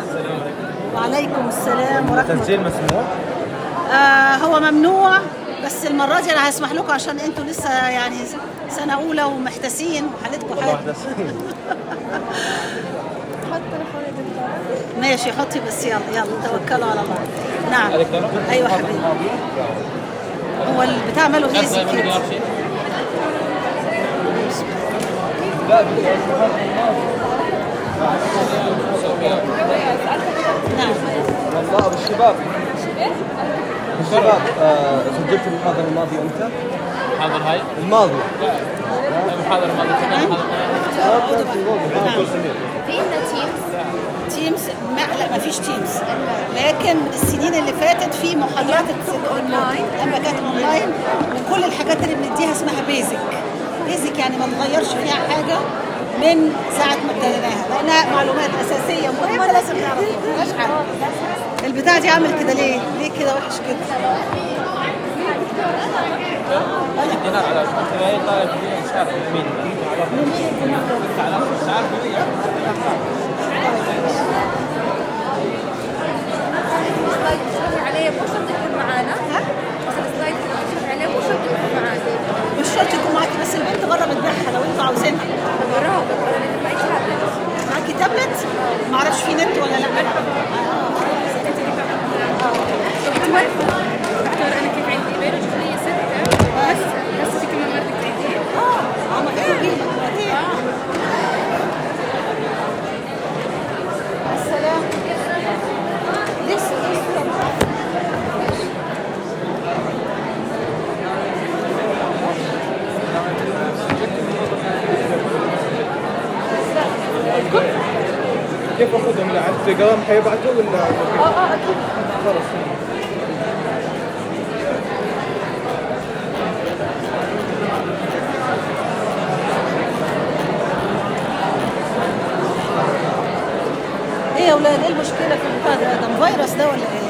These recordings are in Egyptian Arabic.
وعليكم السلام ورحمة الله تسجيل مسموح آه هو ممنوع بس المرة دي أنا هسمح لكم عشان أنتوا لسه يعني سنة أولى ومحتسين وحالتكم حلوة واحدة ماشي حطي بس يلا يلا توكلوا على الله نعم أيوة حبيبي هو البتاع ماله هيزي كده نعم والله ابو الشباب الشباب آه، سجلت المحاضرة الماضية امتى؟ حاضر هاي الماضية المحاضرة الماضية كمان في عندنا تيمز تيمز ما لا ما فيش تيمز لكن السنين اللي فاتت في محاضرات اونلاين لما كانت اونلاين وكل الحاجات اللي بنديها اسمها بيزك بيزك يعني ما تغيرش فيها حاجه من ساعه ما ابتديناها لانها معلومات اساسيه مهمه لازم نعرفها ملهاش حل البتاع دي عامل كده ليه؟ ليه كده وحش كده؟ دينار على هي طالب مش عارف مين مش عارف مين السلايد بتشرحي عليه مو شرط يكون معانا بس السلايد اللي بتشرحي عليه مو شرط يكون معانا مش شرط يكون معاكي بس البنت بره بتبيعها لو انتوا عاوزينها براها براها اللي معيش تابلت معاكي تابلت؟ معرفش في نت ولا لا محمد بعتبر انا كيف عندي بيولوجي ستة بس بس في كمان مادة عندي اه هم كانوا بيها السلام لسه لسه كيف اخذهم على التليجرام حيبعتوا ولا اه اه اكيد خلاص ايه يا اولاد ايه المشكله في البتاع ده ده فيروس ده ولا ايه؟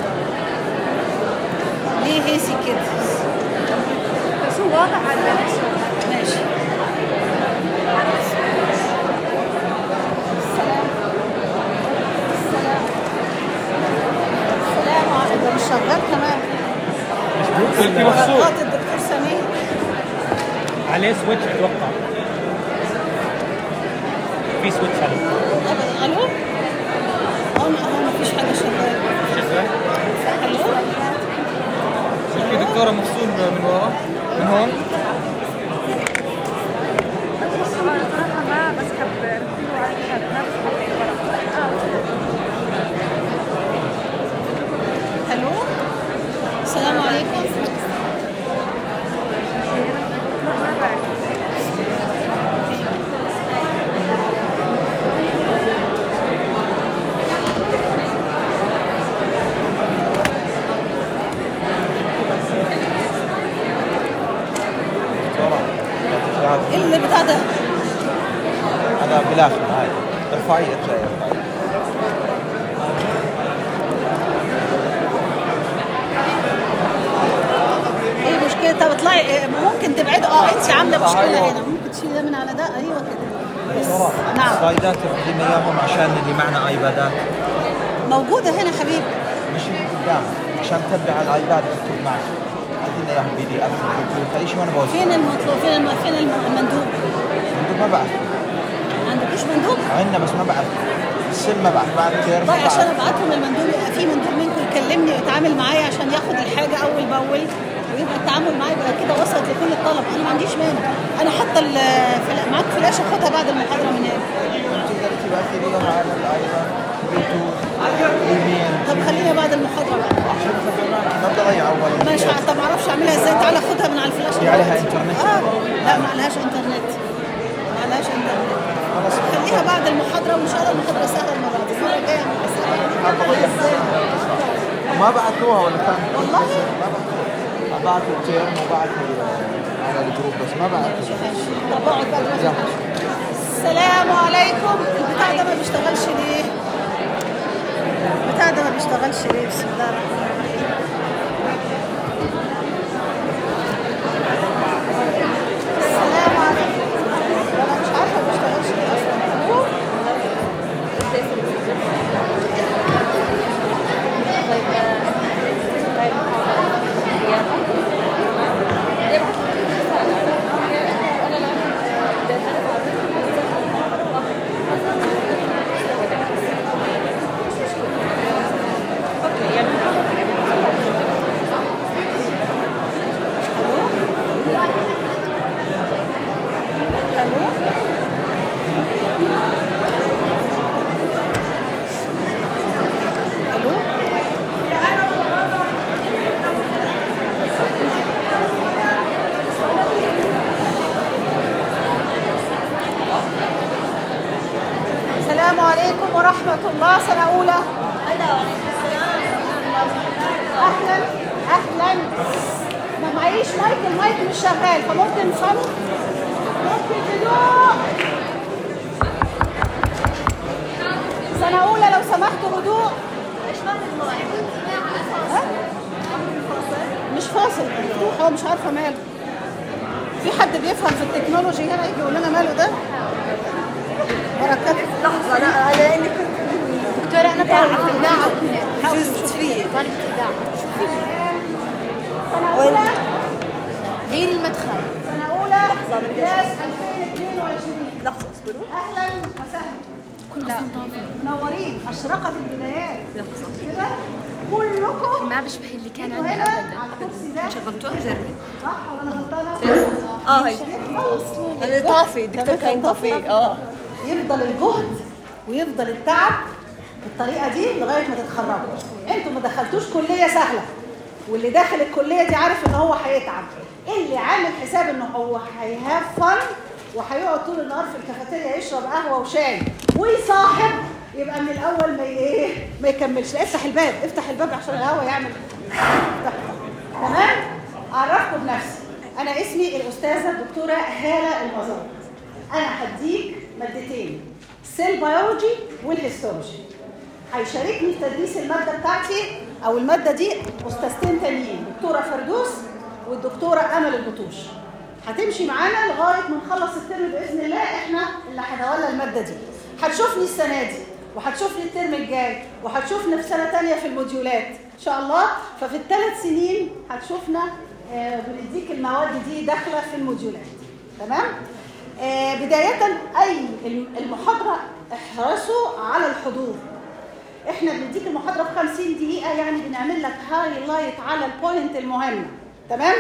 ليه هيسي كده؟ بس هو واضح على نفسه ماشي السلام السلام السلام عليكم ده مش شغال كمان انت مبسوط غلطات الدكتور سمير عليه سويتش اتوقع في سويتش عليه أبدا. الو اه اه مفيش حاجه شغاله شغال الو في دكتورة مفصول من ورا من هون بس هو انا صراحة ما بسحب ركزوا على الكتاب ما بسحب الورق الو السلام عليكم ما بعرف ايه اللي بتاع ده؟ هذا بلاش هاي ارفعي ارفعي ارفعي ايه المشكله طب اطلعي إيه، ممكن تبعدوا اه انت عامله مشكله هنا ممكن تشيلي ده من على ده ايوه كده بس نعم سلايدات تقدمي اياهم عشان اللي معنا ايبادات موجوده هنا حبيبي مش قدام عشان تتبع على الايباد تكتب معك عندنا اياهم بي دي اف اي شيء وانا بوزع فين المطلوب فين الم... فين الم- المندوب عندك ما بعرف عندكوش مندوب عندنا بس ما بعرف السن ما بعرف بعد كثير ما طيب عشان بعرف ابعتهم المندوب يبقى في مندوب منكم يكلمني ويتعامل معايا عشان ياخد الحاجه اول باول ويبقى التعامل معايا يبقى كده وصلت لكل الطلبه انا ما عنديش مانع انا حاطه ال- فلا- معاك فلاشه خدها بعد المحاضره من هنا تقدر تبعثي لي اياها على الايباد بلوتوث ايميل طب خلينا بعد المحاضره بقى عشان تتابعنا. ما بدي اضيع اول ماشي طب ما اعرفش اعملها ازاي تعالى خدها من على الفلاشه في عليها إنترنت؟ اه لا ما عليهاش انترنت ما عليهاش انترنت خلاص خليها بعد المحاضره وان شاء الله المحاضره سهله المره دي المره الجايه هتبقى سهله ما بعثوها ولا كان والله ما بعثوها بعثوا التيرم وبعثوا على الجروب بس ما بعثوا طب اقعد بقى دلوقتي السلام عليكم البتاع ده ما بيشتغلش ليه؟ البتاع ده ما بيشتغلش ليه؟ بسم الله الرحمن الرحيم السلام عليكم انا مش عارفه ما بيشتغلش ليه اصلا ورحمة الله سنة أولى أهلا أهلا ما معيش مايك المايك مش شغال فممكن صمت ممكن هدوء سنة أولى لو سمحتوا هدوء ها؟ مش فاصل مفتوح هو مش عارفة ماله في حد بيفهم في التكنولوجي هنا يجي يقول لنا ماله ده بركات لحظة أنا أنا لأني كنت دكتورة أنا طالبة إذاعة فزت فيه طالبة إذاعة سنة أولى غير المدخل سنة أولى إنجاز 2022 لحظة اصبروا أهلا وسهلا كلها منورين أشرقت البدايات كده كلكم ما بشبه اللي كان انتوا عندي هنا أبدا على الكرسي ده شغلتوها جربي صح ولا أنا غلطانة؟ اه هي أنا طافي الدكتور كان طافي اه يفضل الجهد ويفضل التعب بالطريقه دي لغايه ما تتخرجوا انتوا ما دخلتوش كليه سهله واللي داخل الكليه دي عارف ان هو هيتعب اللي عامل حساب ان هو هيهاف فن وهيقعد طول النهار في الكافيتيريا يشرب قهوه وشاي ويصاحب يبقى من الاول ما ي- ايه ما يكملش لا افتح الباب افتح الباب عشان الهوا يعمل افتح. تمام اعرفكم بنفسي انا اسمي الاستاذه الدكتوره هاله المزار انا هديك مادتين السيل بيولوجي والهيستولوجي هيشاركني في تدريس الماده بتاعتي او الماده دي استاذتين تانيين دكتوره فردوس والدكتوره امل البطوش هتمشي معانا لغايه ما نخلص الترم باذن الله احنا اللي هنولى الماده دي هتشوفني السنه دي وهتشوفني الترم الجاي وهتشوفنا في سنه تانية في الموديولات ان شاء الله ففي الثلاث سنين هتشوفنا آه، بنديك المواد دي داخله في الموديولات تمام آه، بداية أي المحاضرة احرصوا على الحضور احنا بنديك المحاضرة في 50 دقيقة يعني بنعمل لك هايلايت على البوينت المهمة تمام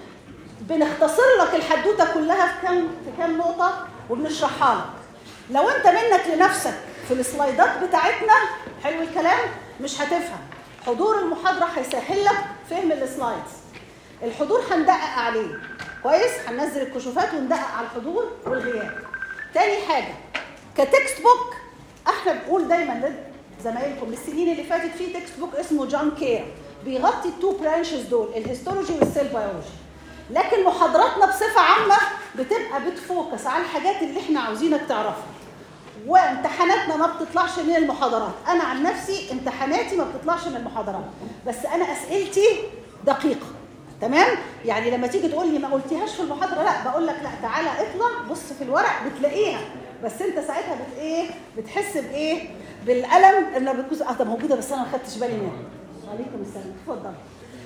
بنختصر لك الحدوتة كلها في كام في كام نقطة وبنشرحها لك لو انت منك لنفسك في السلايدات بتاعتنا حلو الكلام مش هتفهم حضور المحاضرة هيسهل لك فهم السلايدز الحضور هندقق عليه كويس هننزل الكشوفات وندقق على الحضور والغياب تاني حاجه كتكست بوك احنا بنقول دايما لزمايلكم السنين اللي فاتت في تكست بوك اسمه جون كير بيغطي التو برانشز دول الهيستولوجي والسيل بيولوجي لكن محاضراتنا بصفه عامه بتبقى بتفوكس على الحاجات اللي احنا عاوزينك تعرفها وامتحاناتنا ما بتطلعش من المحاضرات انا عن نفسي امتحاناتي ما بتطلعش من المحاضرات بس انا اسئلتي دقيقه تمام يعني لما تيجي تقول لي ما قلتيهاش في المحاضره لا بقول لك لا تعالى اطلع بص في الورق بتلاقيها بس انت ساعتها بت ايه بتحس بايه بالالم ان بتكون اه طب موجوده بس انا ما خدتش بالي منها عليكم السلام اتفضل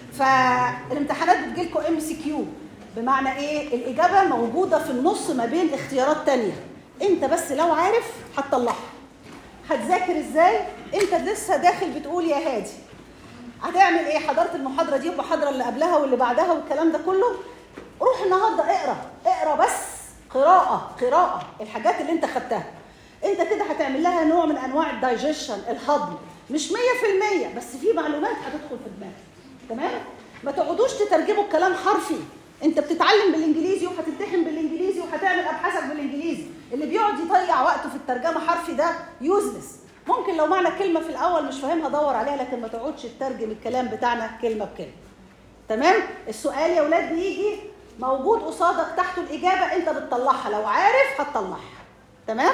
فالامتحانات بتجي لكم ام سي كيو بمعنى ايه الاجابه موجوده في النص ما بين اختيارات تانية انت بس لو عارف هتطلعها هتذاكر ازاي انت لسه داخل بتقول يا هادي هتعمل ايه حضرت المحاضره دي والمحاضره اللي قبلها واللي بعدها والكلام ده كله روح النهارده اقرا اقرا بس قراءه قراءه الحاجات اللي انت خدتها انت كده هتعمل لها نوع من انواع الدايجيشن الهضم مش 100% بس في معلومات هتدخل في دماغك تمام ما تقعدوش تترجموا الكلام حرفي انت بتتعلم بالانجليزي وهتمتحن بالانجليزي وهتعمل ابحاثك بالانجليزي اللي بيقعد يضيع وقته في الترجمه حرفي ده يوزلس ممكن لو معنى كلمه في الاول مش فاهمها دور عليها لكن ما تقعدش تترجم الكلام بتاعنا كلمه بكلمه تمام السؤال يا ولاد بيجي موجود قصادك تحته الاجابه انت بتطلعها لو عارف هتطلعها تمام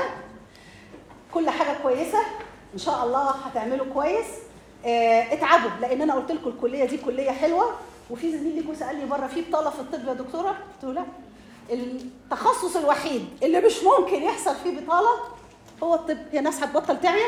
كل حاجه كويسه ان شاء الله هتعملوا كويس اه اتعبوا لان انا قلت لكم الكليه دي كليه حلوه وفي زميل ليكم سالني بره في بطاله في الطب يا دكتوره قلت له لا التخصص الوحيد اللي مش ممكن يحصل فيه بطاله هو الطب هي ناس هتبطل تعيا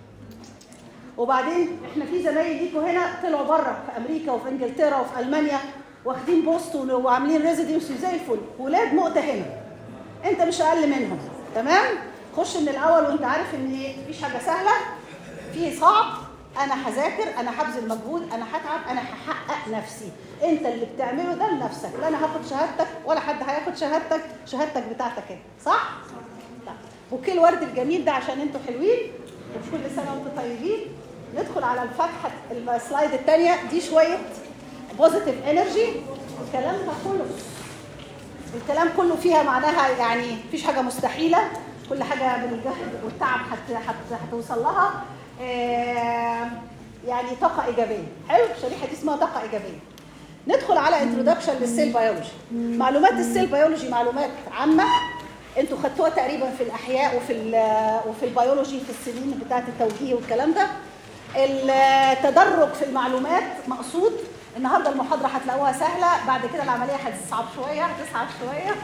وبعدين احنا في زمايل ليكوا هنا طلعوا بره في امريكا وفي انجلترا وفي المانيا واخدين بوستون وعاملين ريزيدنسي زي الفل ولاد مؤتة هنا انت مش اقل منهم تمام خش من الاول وانت عارف ان ايه مفيش حاجه سهله في صعب انا هذاكر انا هبذل مجهود انا هتعب انا هحقق نفسي انت اللي بتعمله ده لنفسك لا انا هاخد شهادتك ولا حد هياخد شهادتك شهادتك بتاعتك انت صح طيب. بوكيه الورد الجميل ده عشان انتوا حلوين وكل سنه وانتم طيبين ندخل على الفتحه السلايد الثانيه دي شويه بوزيتيف انرجي الكلام ده كله الكلام كله فيها معناها يعني مفيش حاجه مستحيله كل حاجه بالجهد والتعب هت- هت- هتوصل لها آه، يعني طاقه ايجابيه حلو الشريحه دي اسمها طاقه ايجابيه ندخل على انترودكشن للسيل بيولوجي معلومات السيل بيولوجي معلومات عامه انتوا خدتوها تقريبا في الاحياء وفي ال- وفي البيولوجي في السنين بتاعه التوجيه والكلام ده التدرج في المعلومات مقصود النهارده المحاضره هتلاقوها سهله بعد كده العمليه هتصعب شويه هتصعب شويه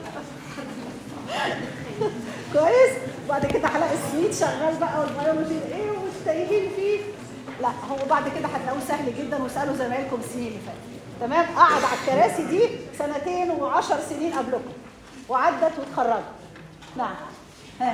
كويس وبعد كده هلاقي السويت شغال بقى والبيولوجي ايه ومش تايهين فيه لا هو بعد كده هتلاقوه سهل جدا واسالوا زمايلكم السنين اللي فاتت تمام قعد على الكراسي دي سنتين وعشر سنين قبلكم وعدت واتخرجت نعم ها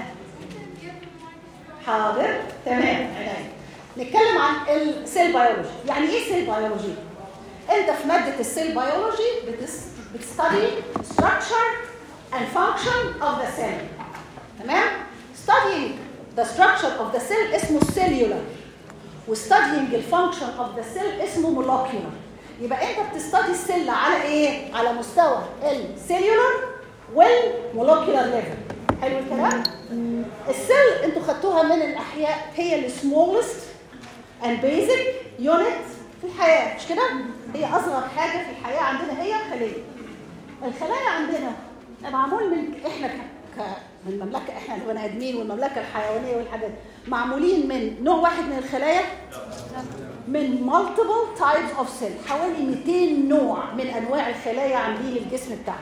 حاضر تمام عينيا. نتكلم عن السيل بيولوجي يعني ايه سيل بيولوجي انت في ماده السيل بيولوجي بتس... بتستدي structure and function of the cell تمام studying the structure of the cell اسمه cellular وstudying الفانكشن of the cell اسمه molecular يبقى انت بتستدي السيل على ايه على مستوى السيلولار والمولكيولار ليفل حلو الكلام السيل انتوا خدتوها من الاحياء هي السمولست and basic unit في الحياه مش كده هي اصغر حاجه في الحياه عندنا هي الخليه الخلايا عندنا معمول من احنا ك... ك... من المملكه احنا البني ادمين والمملكه الحيوانيه والحاجات دي، معمولين من نوع واحد من الخلايا من multiple types of cell حوالي 200 نوع من انواع الخلايا عاملين الجسم بتاعنا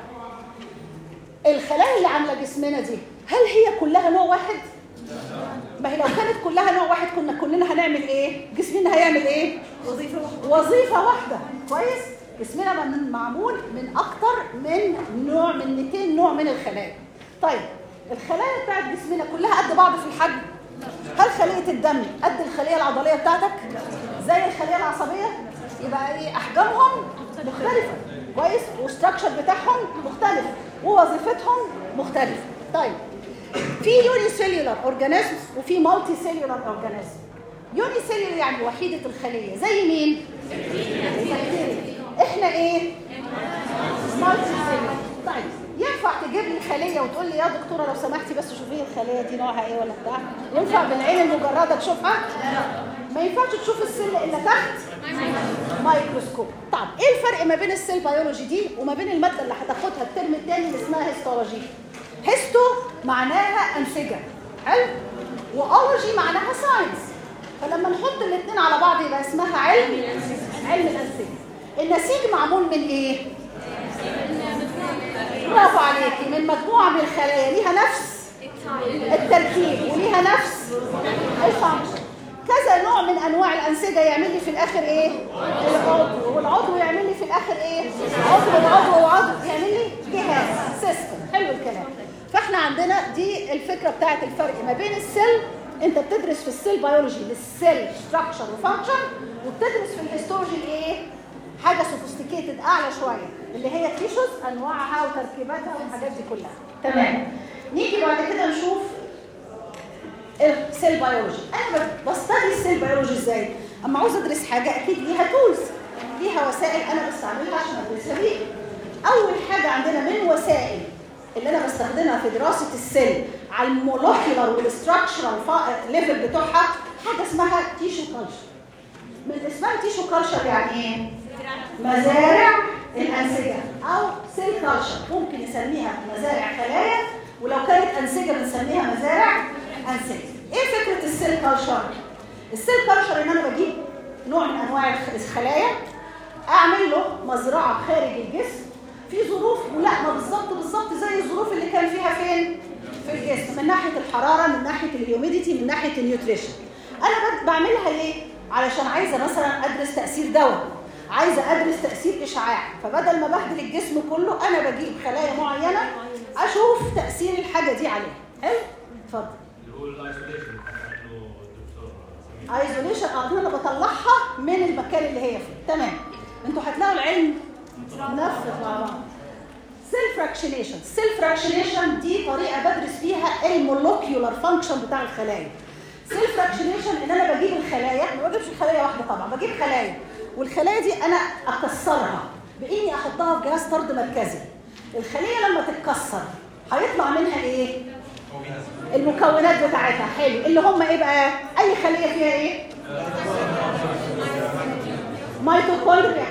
الخلايا اللي عامله جسمنا دي هل هي كلها نوع واحد ما هي لو كانت كلها نوع واحد كنا كلنا هنعمل ايه جسمنا هيعمل ايه وظيفه واحده وظيفه واحده كويس جسمنا من- معمول من اكتر من نوع من 200 نوع من الخلايا طيب الخلايا بتاعت جسمنا كلها قد بعض في الحجم هل خليه الدم قد الخليه العضليه بتاعتك زي الخليه العصبيه يبقى ايه احجامهم مختلفه كويس والستراكشر بتاعهم مختلف ووظيفتهم مختلفه طيب في يوني سيلولار اورجانيزم وفي مالتي سيلولار اورجانيزم يوني سيلولار يعني وحيده الخليه زي مين البكتيريا احنا ايه مالتي سيلولار طيب ينفع تجيب لي خليه وتقول لي يا دكتوره لو سمحتي بس شوفي لي الخليه دي نوعها ايه ولا بتاع ينفع بالعين المجرده تشوفها ما ينفعش تشوف السل الا تحت مايكروسكوب طب ايه الفرق ما بين السيل بيولوجي دي وما بين الماده اللي هتاخدها الترم الثاني اللي اسمها هيستولوجي هيستو معناها انسجه حلو واولوجي معناها ساينس فلما نحط الاثنين على بعض يبقى اسمها علم علم الانسجه النسيج معمول من ايه برافو عليكي من مجموعه من الخلايا ليها نفس التركيب وليها نفس الفانكشن كذا نوع من انواع الانسجه يعمل لي في الاخر ايه العضو والعضو يعمل لي في الاخر ايه عضو وعضو وعضو يعمل لي جهاز سيستم حلو الكلام فاحنا عندنا دي الفكره بتاعت الفرق ما بين السيل انت بتدرس في السيل بيولوجي للسيل ستراكشر وفانكشن وبتدرس في الهيستولوجي الايه حاجه سوفيستيكيتد اعلى شويه اللي هي تيشوز انواعها وتركيباتها والحاجات دي كلها تمام نيجي بعد كده نشوف السيل بيولوجي انا بستدي السيل بيولوجي ازاي اما عاوز ادرس حاجه اكيد ليها تولز ليها وسائل انا بستعملها عشان ادرسها بيها اول حاجه عندنا من وسائل اللي انا بستخدمها في دراسه السيل على المولكيولر والستراكشرال ليفل بتوعها حاجه اسمها تيشو كلشر من اسمها تيشو كلشر يعني ايه مزارع الانسجه او سيل كلشر ممكن نسميها مزارع خلايا ولو كانت انسجه بنسميها مزارع انسجه ايه فكره السيل كلشر السيل كلشر ان انا بجيب نوع من انواع الخلايا اعمل له مزرعه خارج الجسم في ظروف ولا ما بالظبط بالظبط زي الظروف اللي كان فيها فين في الجسم من ناحيه الحراره من ناحيه الهيوميديتي من ناحيه النيوتريشن انا بد- بعملها ليه علشان عايزه مثلا ادرس تاثير دواء عايزه ادرس تاثير اشعاع فبدل ما بهدل الجسم كله انا بجيب خلايا معينه اشوف تاثير الحاجه دي عليها حلو اتفضل اللي هو الايسوليشن عنه الدكتور ايزوليشن اه انا بطلعها من المكان اللي هي فيه تمام انتوا هتلاقوا العلم نفذ مع بعض سيل فراكشنيشن سيل فراكشنيشن دي طريقه بدرس فيها المولكيولار فانكشن بتاع الخلايا سيل فراكشنيشن ان انا بجيب الخلايا ما بجيبش خلايا واحده طبعا بجيب خلايا والخلايا دي انا اكسرها باني احطها في جهاز طرد مركزي الخليه لما تتكسر هيطلع منها ايه المكونات بتاعتها حلو اللي هم ايه بقى اي خليه فيها ايه ميتوكوندريا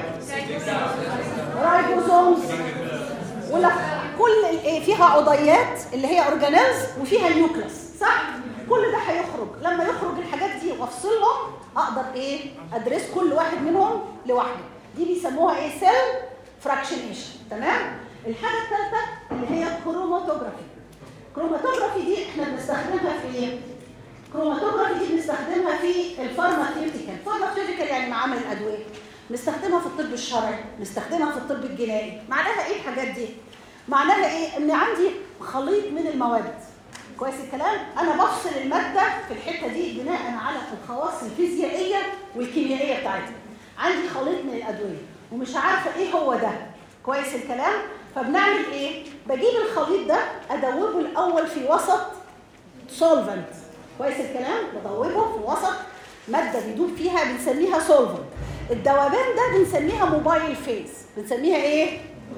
رايبوزومز ولا كل الايه فيها عضيات اللي هي اورجانيلز وفيها النيوكليس صح كل ده هيخرج لما يخرج الحاجات دي وافصلهم اقدر ايه ادرس كل واحد منهم لوحده دي بيسموها ايه سيل فراكشنيشن تمام الحاجه الثالثه اللي هي كروماتوجرافي كروماتوجرافي دي احنا بنستخدمها في ايه كروماتوجرافي دي بنستخدمها في الفارماكيوتيكال فارماكيوتيكال يعني معامل الادويه نستخدمها في الطب الشرعي نستخدمها في الطب الجنائي معناها ايه الحاجات دي معناها ايه ان عندي خليط من المواد كويس الكلام انا بفصل الماده في الحته دي بناء على الخواص الفيزيائيه والكيميائيه بتاعتها عندي خليط من الادويه ومش عارفه ايه هو ده كويس الكلام فبنعمل ايه بجيب الخليط ده ادوبه الاول في وسط سولفنت كويس الكلام بدوبه في وسط ماده بيدوب فيها بنسميها سولفنت الذوبان ده بنسميها موبايل فيز بنسميها ايه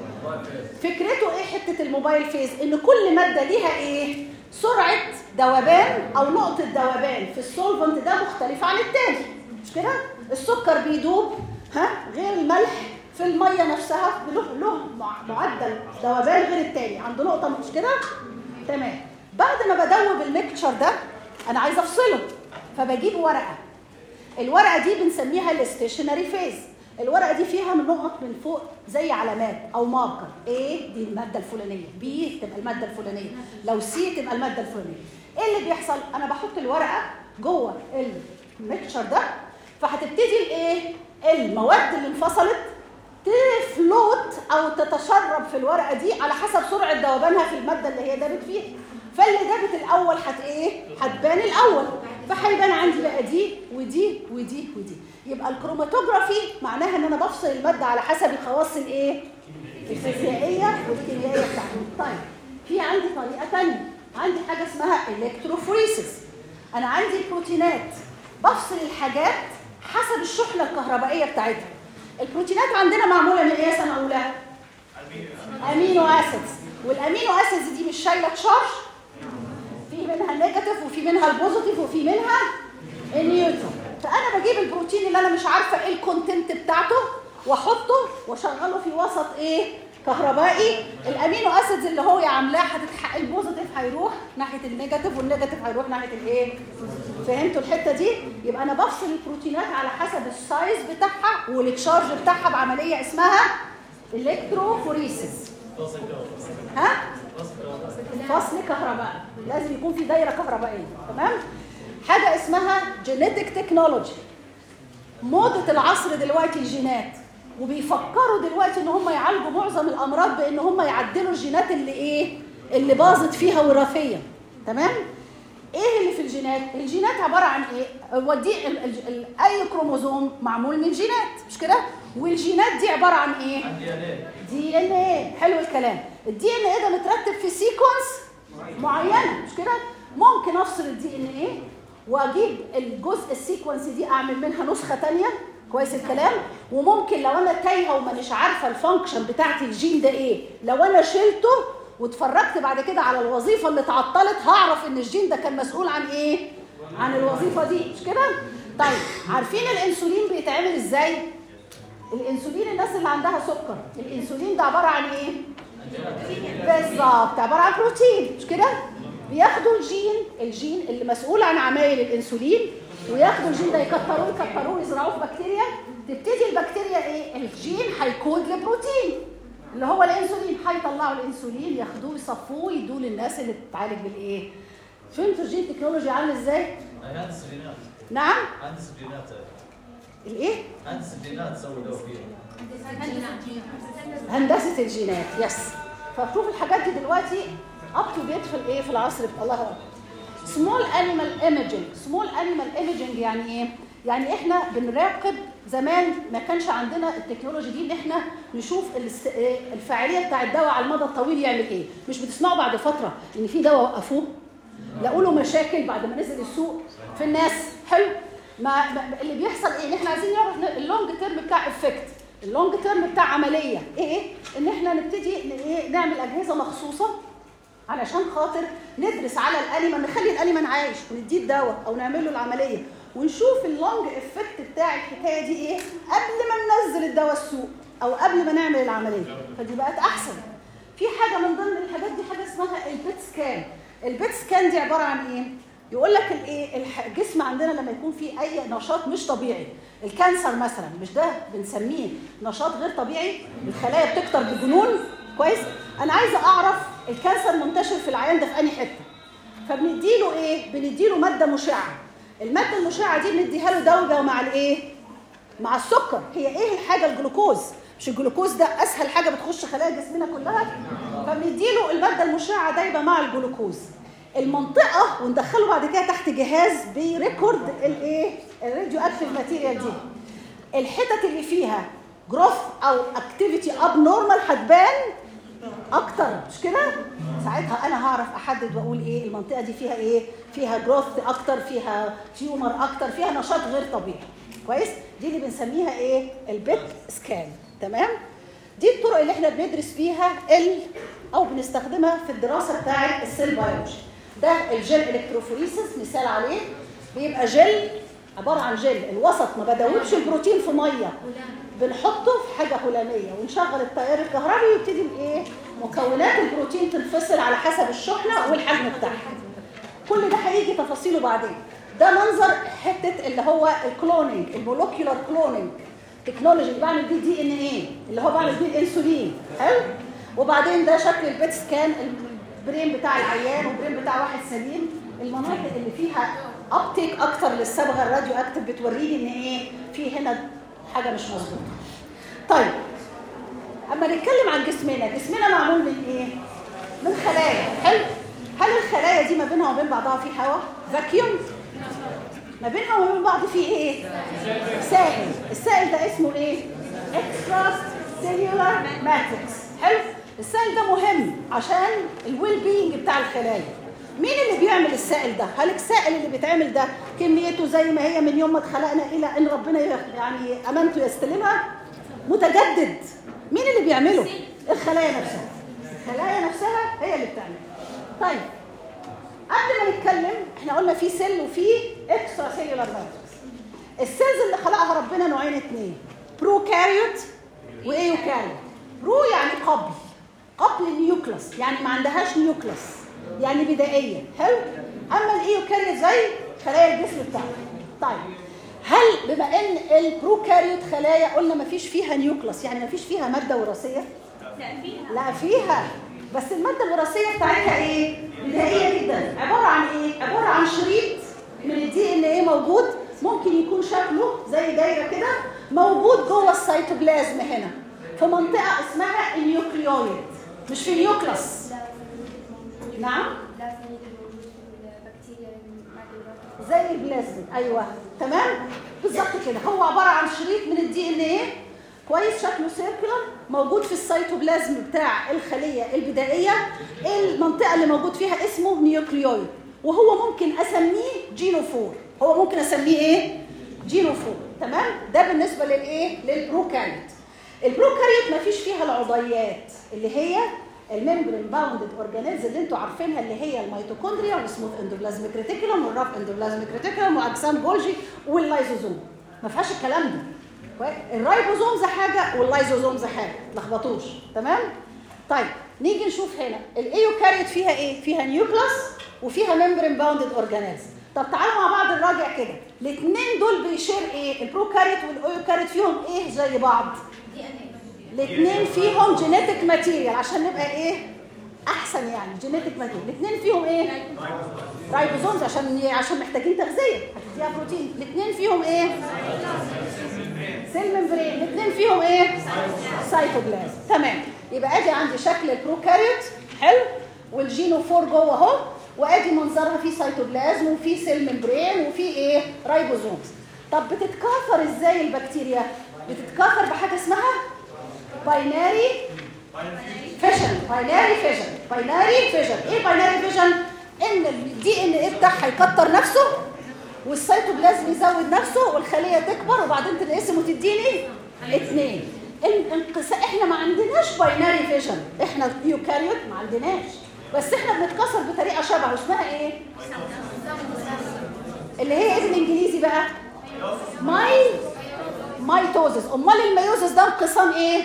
فكرته ايه حته الموبايل فيز ان كل ماده ليها ايه سرعه ذوبان او نقطه ذوبان في السولفنت ده مختلفه عن التاني مش كده السكر بيدوب ها غير الملح في الميه نفسها له له مع- معدل ذوبان غير التاني عنده نقطه مش كده تمام بعد ما بدوب الميكتشر ده انا عايزه افصله فبجيب ورقه الورقه دي بنسميها الستيشنري فيز الورقه دي فيها من نقط من فوق زي علامات او ماركر A دي الماده الفلانيه B تبقى الماده الفلانيه لو C تبقى الماده الفلانيه ايه اللي بيحصل انا بحط الورقه جوه الميكشر ده فهتبتدي الايه المواد اللي انفصلت تفلوت او تتشرب في الورقه دي على حسب سرعه ذوبانها في الماده اللي هي دابت فيها فاللي دابت الاول هت ايه هتبان الاول فهيبان عندي بقى دي ودي ودي ودي يبقى الكروماتوجرافي معناها ان انا بفصل الماده على حسب الخواص الايه الفيزيائيه والكيميائيه بتاعتها طيب في عندي طريقه ثانيه عندي حاجه اسمها الكتروفوريسيس انا عندي البروتينات بفصل الحاجات حسب الشحنه الكهربائيه بتاعتها البروتينات عندنا معموله من ايه يا سنه اولى امينو اسيدز والامينو اسيدز دي مش شايله تشارج في منها النيجاتيف وفي منها البوزيتيف وفي منها النيوترون فانا بجيب البروتين اللي انا مش عارفه ايه الكونتنت بتاعته واحطه واشغله في وسط ايه كهربائي الامينو اسيدز اللي هو عاملاه هتتحقق البوزيتيف هيروح ناحيه النيجاتيف والنيجاتيف هيروح ناحيه الايه فهمتوا الحته دي يبقى انا بفصل البروتينات على حسب السايز بتاعها والتشارج بتاعها بعمليه اسمها الكتروفوريسيس ها فصل كهربائي لازم يكون في دايره كهربائيه تمام حاجه اسمها جينيتك تكنولوجي موضه العصر دلوقتي الجينات وبيفكروا دلوقتي ان هم يعالجوا معظم الامراض بان هم يعدلوا الجينات اللي ايه اللي باظت فيها وراثيا تمام ايه اللي في الجينات الجينات عباره عن ايه هو دي ال ال ال اي كروموزوم معمول من جينات مش كده والجينات دي عباره عن ايه دي ان ايه حلو الكلام الدي ان ايه ده مترتب في سيكونس معينه مش كده ممكن افصل الدي ان ايه واجيب الجزء السيكونس دي اعمل منها نسخه تانية كويس الكلام وممكن لو انا تايهه ومانيش عارفه الفانكشن بتاعت الجين ده ايه لو انا شلته واتفرجت بعد كده على الوظيفه اللي اتعطلت هعرف ان الجين ده كان مسؤول عن ايه عن الوظيفه دي مش كده طيب عارفين الانسولين بيتعمل ازاي الانسولين الناس اللي عندها سكر الانسولين ده عباره عن ايه بالظبط عباره عن بروتين مش كده بياخدوا الجين الجين اللي مسؤول عن عمايل الانسولين وياخدوا الجين ده يكتروه يكتروه يزرعوه في بكتيريا تبتدي البكتيريا ايه الجين هيكود لبروتين اللي هو الانسولين هيطلعوا الانسولين ياخدوه يصفوه يدوه للناس اللي بتتعالج بالايه فهمتوا الجين تكنولوجي عامل ازاي هذه السبرينات نعم هذه السبرينات الايه هذه السبرينات سووا له فيها هندسه الجينات يس فشوف الحاجات دي دلوقتي اب تو ديت في الايه في العصر بتاع الله اكبر سمول انيمال ايمجنج سمول انيمال ايمجنج يعني ايه يعني احنا بنراقب زمان ما كانش عندنا التكنولوجي دي ان احنا نشوف الاست- إيه الفاعليه بتاع الدواء على المدى الطويل يعمل ايه مش بتسمعوا بعد فتره ان في دواء وقفوه لقوا له مشاكل بعد ما نزل السوق في الناس حلو ما ما- اللي بيحصل ايه ان احنا عايزين نعرف ن- اللونج تيرم بتاع افكت اللونج تيرم بتاع عمليه ايه ان احنا نبتدي ن- ايه نعمل اجهزه مخصوصه علشان خاطر ندرس على الانيمال نخلي الانيمال عايش ونديه الدواء او نعمل له العمليه ونشوف اللونج افكت بتاع الحكايه دي ايه قبل ما ننزل الدواء السوق او قبل ما نعمل العمليه فدي بقت احسن في حاجه من ضمن الحاجات دي حاجه اسمها البيت سكان البيت سكان دي عباره عن ايه يقول لك الايه الح- الجسم عندنا لما يكون فيه اي نشاط مش طبيعي الكانسر مثلا مش ده بنسميه نشاط غير طبيعي الخلايا بتكتر بجنون كويس انا عايزه اعرف الكانسر منتشر في العيان ده في انهي حته فبنديله ايه بنديله ماده مشعه الماده المشعه دي بنديها له دوجه مع الايه مع السكر هي ايه الحاجه الجلوكوز مش الجلوكوز ده اسهل حاجه بتخش خلايا جسمنا كلها فبنديله الماده المشعه دايبه مع الجلوكوز المنطقه وندخله بعد كده تحت جهاز بيريكورد الايه الراديو اكتيف ماتيريال دي الحتت اللي فيها جروث او اكتيفيتي اب نورمال هتبان اكتر مش كده ساعتها انا هعرف احدد واقول ايه المنطقه دي فيها ايه فيها جروث اكتر فيها تيومر اكتر فيها نشاط غير طبيعي كويس دي اللي بنسميها ايه البيت سكان تمام دي الطرق اللي احنا بندرس بيها ال او بنستخدمها في الدراسه بتاعه السيل بيولوجي ده الجل الكتروفوريسيس مثال عليه بيبقى جل عباره عن جل الوسط ما بدوبش البروتين في ميه بنحطه في حاجه هلاميه ونشغل التيار الكهربي ويبتدي الايه مكونات البروتين تنفصل على حسب الشحنه والحجم بتاعها كل ده هيجي تفاصيله بعدين ده منظر حته اللي هو الكلونينج المولكيولار كلونينج تكنولوجي اللي بعمل بيه دي ان ايه اللي هو بعمل بيه الانسولين حلو وبعدين ده شكل البيت سكان البرين بتاع العيان والبرين بتاع واحد سليم المناطق اللي فيها ابتيك اكتر للصبغه الراديو اكتف بتوريني ان ايه في هنا حاجه مش مظبوطه طيب اما نتكلم عن جسمنا جسمنا معمول من ايه من خلايا حلو هل الخلايا دي ما بينها وبين بعضها في هواء فاكيوم ما بينها وبين بعض في ايه سائل السائل ده اسمه ايه اكسترا سيلولار ماتريكس حلو السائل ده مهم عشان الويل بينج بتاع الخلايا مين اللي بيعمل السائل ده هل السائل اللي بيتعمل ده كميته زي ما هي من يوم ما اتخلقنا الى ان ربنا يعني امانته يستلمها متجدد مين اللي بيعمله الخلايا نفسها الخلايا نفسها هي اللي بتعمل طيب قبل ما نتكلم احنا قلنا في سيل وفي اكسترا سيلولار ماتريكس السيلز اللي خلقها ربنا نوعين اتنين بروكاريوت وايوكاريوت برو يعني قبل قبل النيوكلس يعني ما عندهاش نيوكلس يعني بدائيه حلو اما الايوكاريوت زي خلايا الجسم بتاعنا طيب هل بما ان البروكاريوت خلايا قلنا ما فيش فيها نيوكلس يعني ما فيش فيها ماده وراثيه لا فيها لا فيها بس المادة الوراثية بتاعتها ايه؟ بدائية جدا عبارة عن ايه؟ عبارة عن شريط من الدي ان ايه موجود ممكن يكون شكله زي دايرة كده موجود جوه السيتوبلازم هنا في منطقة اسمها النيوكليويد مش في النيوكلس نعم لازم يكون موجود في البكتيريا المادة زي البلازميد ايوه تمام بالظبط كده هو عباره عن شريط من الدي ان ايه كويس شكله سيركلر موجود في السيتوبلازم بتاع الخليه البدائيه المنطقه اللي موجود فيها اسمه نيوكليويد وهو ممكن اسميه جينوفور هو ممكن اسميه ايه جينوفور تمام ده بالنسبه للايه للبروكاريوت البروكاريوت ما فيش فيها العضيات اللي هي الممبرين باوندد اورجانيلز اللي انتوا عارفينها اللي هي الميتوكوندريا والسموث اندوبلازميك ريتيكولوم والرف اندوبلازميك ريتيكولوم واجسام جولجي واللايزوزوم ما فيهاش الكلام ده كويس؟ الرايبوزومز حاجه واللايزوزومز حاجه ما تلخبطوش تمام طيب نيجي نشوف هنا الايوكاريوت فيها ايه فيها نيوكلاس وفيها ممبرين باوندد اورجانيلز طب تعالوا مع بعض نراجع كده الاثنين دول بيشير ايه البروكاريوت والايوكاريوت فيهم ايه زي بعض دي ان الاثنين فيهم جينيتك ماتيريال عشان نبقى ايه احسن يعني جينيتك ماتيريال الاثنين فيهم ايه رايبوزومز عشان عشان محتاجين تغذيه هتديها بروتين الاثنين فيهم ايه سيل ممبرين الاثنين فيهم ايه سايتوبلازم تمام يبقى ادي عندي شكل البروكاريوت حلو والجينوفور جوه اهو وادي منظرها في سيتوبلازم وفي سيل ممبرين وفي ايه رايبوزومز طب بتتكاثر ازاي البكتيريا بتتكاثر بحاجه اسمها بايناري فيجن بايناري فيجن بايناري فيجن ايه بايناري فيجن ان الدي ان ايه بتاعها يكتر نفسه والسيتوبلازم يزود نفسه والخليه تكبر وبعدين تنقسم وتديني اثنين الانقسام احنا ما عندناش بايناري فيجن احنا يوكاريوت ما عندناش بس احنا بنتكسر بطريقه شبهه اسمها ايه اللي هي ايه بالانجليزي بقى ماي مايتوزس امال الميوزس ده انقسام ايه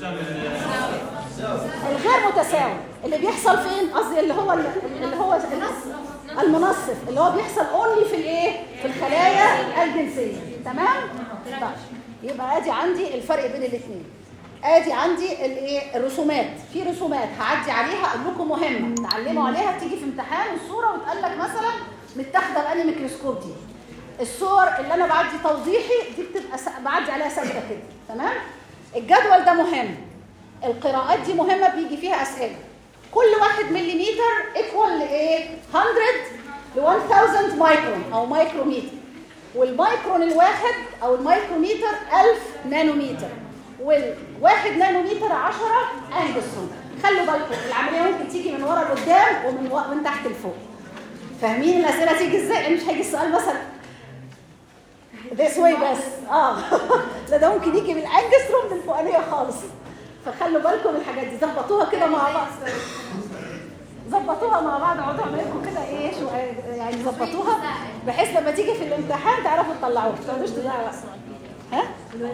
الغير متساوي اللي بيحصل فين قصدي اللي هو اللي هو المنصف اللي هو بيحصل اونلي في الايه في الخلايا الجنسيه تمام طيب يبقى ادي عندي الفرق بين الاثنين ادي عندي الايه الرسومات في رسومات هعدي عليها اقول لكم مهمه تعلموا عليها تيجي في امتحان الصوره وتقول لك مثلا متاخده باني ميكروسكوب دي الصور اللي انا بعدي توضيحي دي بتبقى س... بعدي عليها ساكته كده تمام الجدول ده مهم القراءات دي مهمه بيجي فيها اسئله كل واحد مليمتر ايكوال لايه 100 ل 1000 مايكرون او مايكروميتر والمايكرون الواحد او المايكروميتر 1000 نانوميتر والواحد نانوميتر 10 انجستروم خلوا بالكم العمليه ممكن تيجي من ورا لقدام ومن و... من تحت لفوق فاهمين الاسئله تيجي ازاي مش هيجي السؤال مثلا this way بس اه لا ده ممكن يجي من الانجستروم للفوقانيه خالص فخلوا بالكم الحاجات دي ظبطوها كده مع بعض ظبطوها مع بعض اقعدوا اعملوا كده ايه شو يعني ظبطوها بحيث لما تيجي في الامتحان تعرفوا تطلعوها ما تقعدوش تضيعوا وقت ها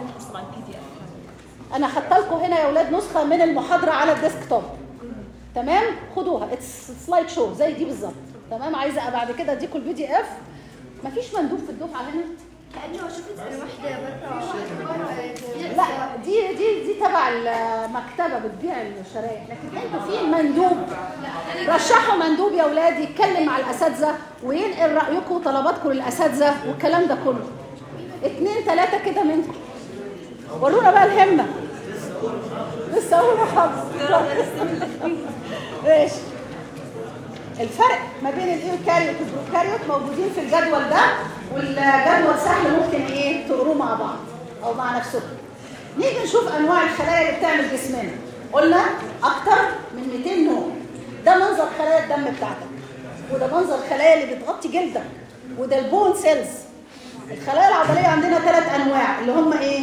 انا خدت لكم هنا يا اولاد نسخه من المحاضره على الديسك توب تمام خدوها اتس سلايد شو زي دي بالظبط تمام عايزه بعد كده اديكم البي دي اف مفيش مندوب في الدفعه هنا كأنه شفت واحدة برا لا دي دي دي تبع المكتبه بتبيع الشرايح لكن انتوا في مندوب رشحوا مندوب يا اولاد يتكلم مع الاساتذه وينقل رايكم وطلباتكم للاساتذه والكلام ده كله اتنين تلاته كده منكم ورونا بقى الهمه لسه اول محافظ ماشي الفرق ما بين الايوكاريوت والبروكاريوت موجودين في الجدول ده والجدول سهل ممكن ايه تقروه مع بعض او مع نفسكم نيجي نشوف انواع الخلايا اللي بتعمل جسمنا قلنا اكتر من 200 نوع ده منظر خلايا الدم بتاعتك وده منظر الخلايا اللي بتغطي جلدك وده البون سيلز الخلايا العضليه عندنا ثلاث انواع اللي هم ايه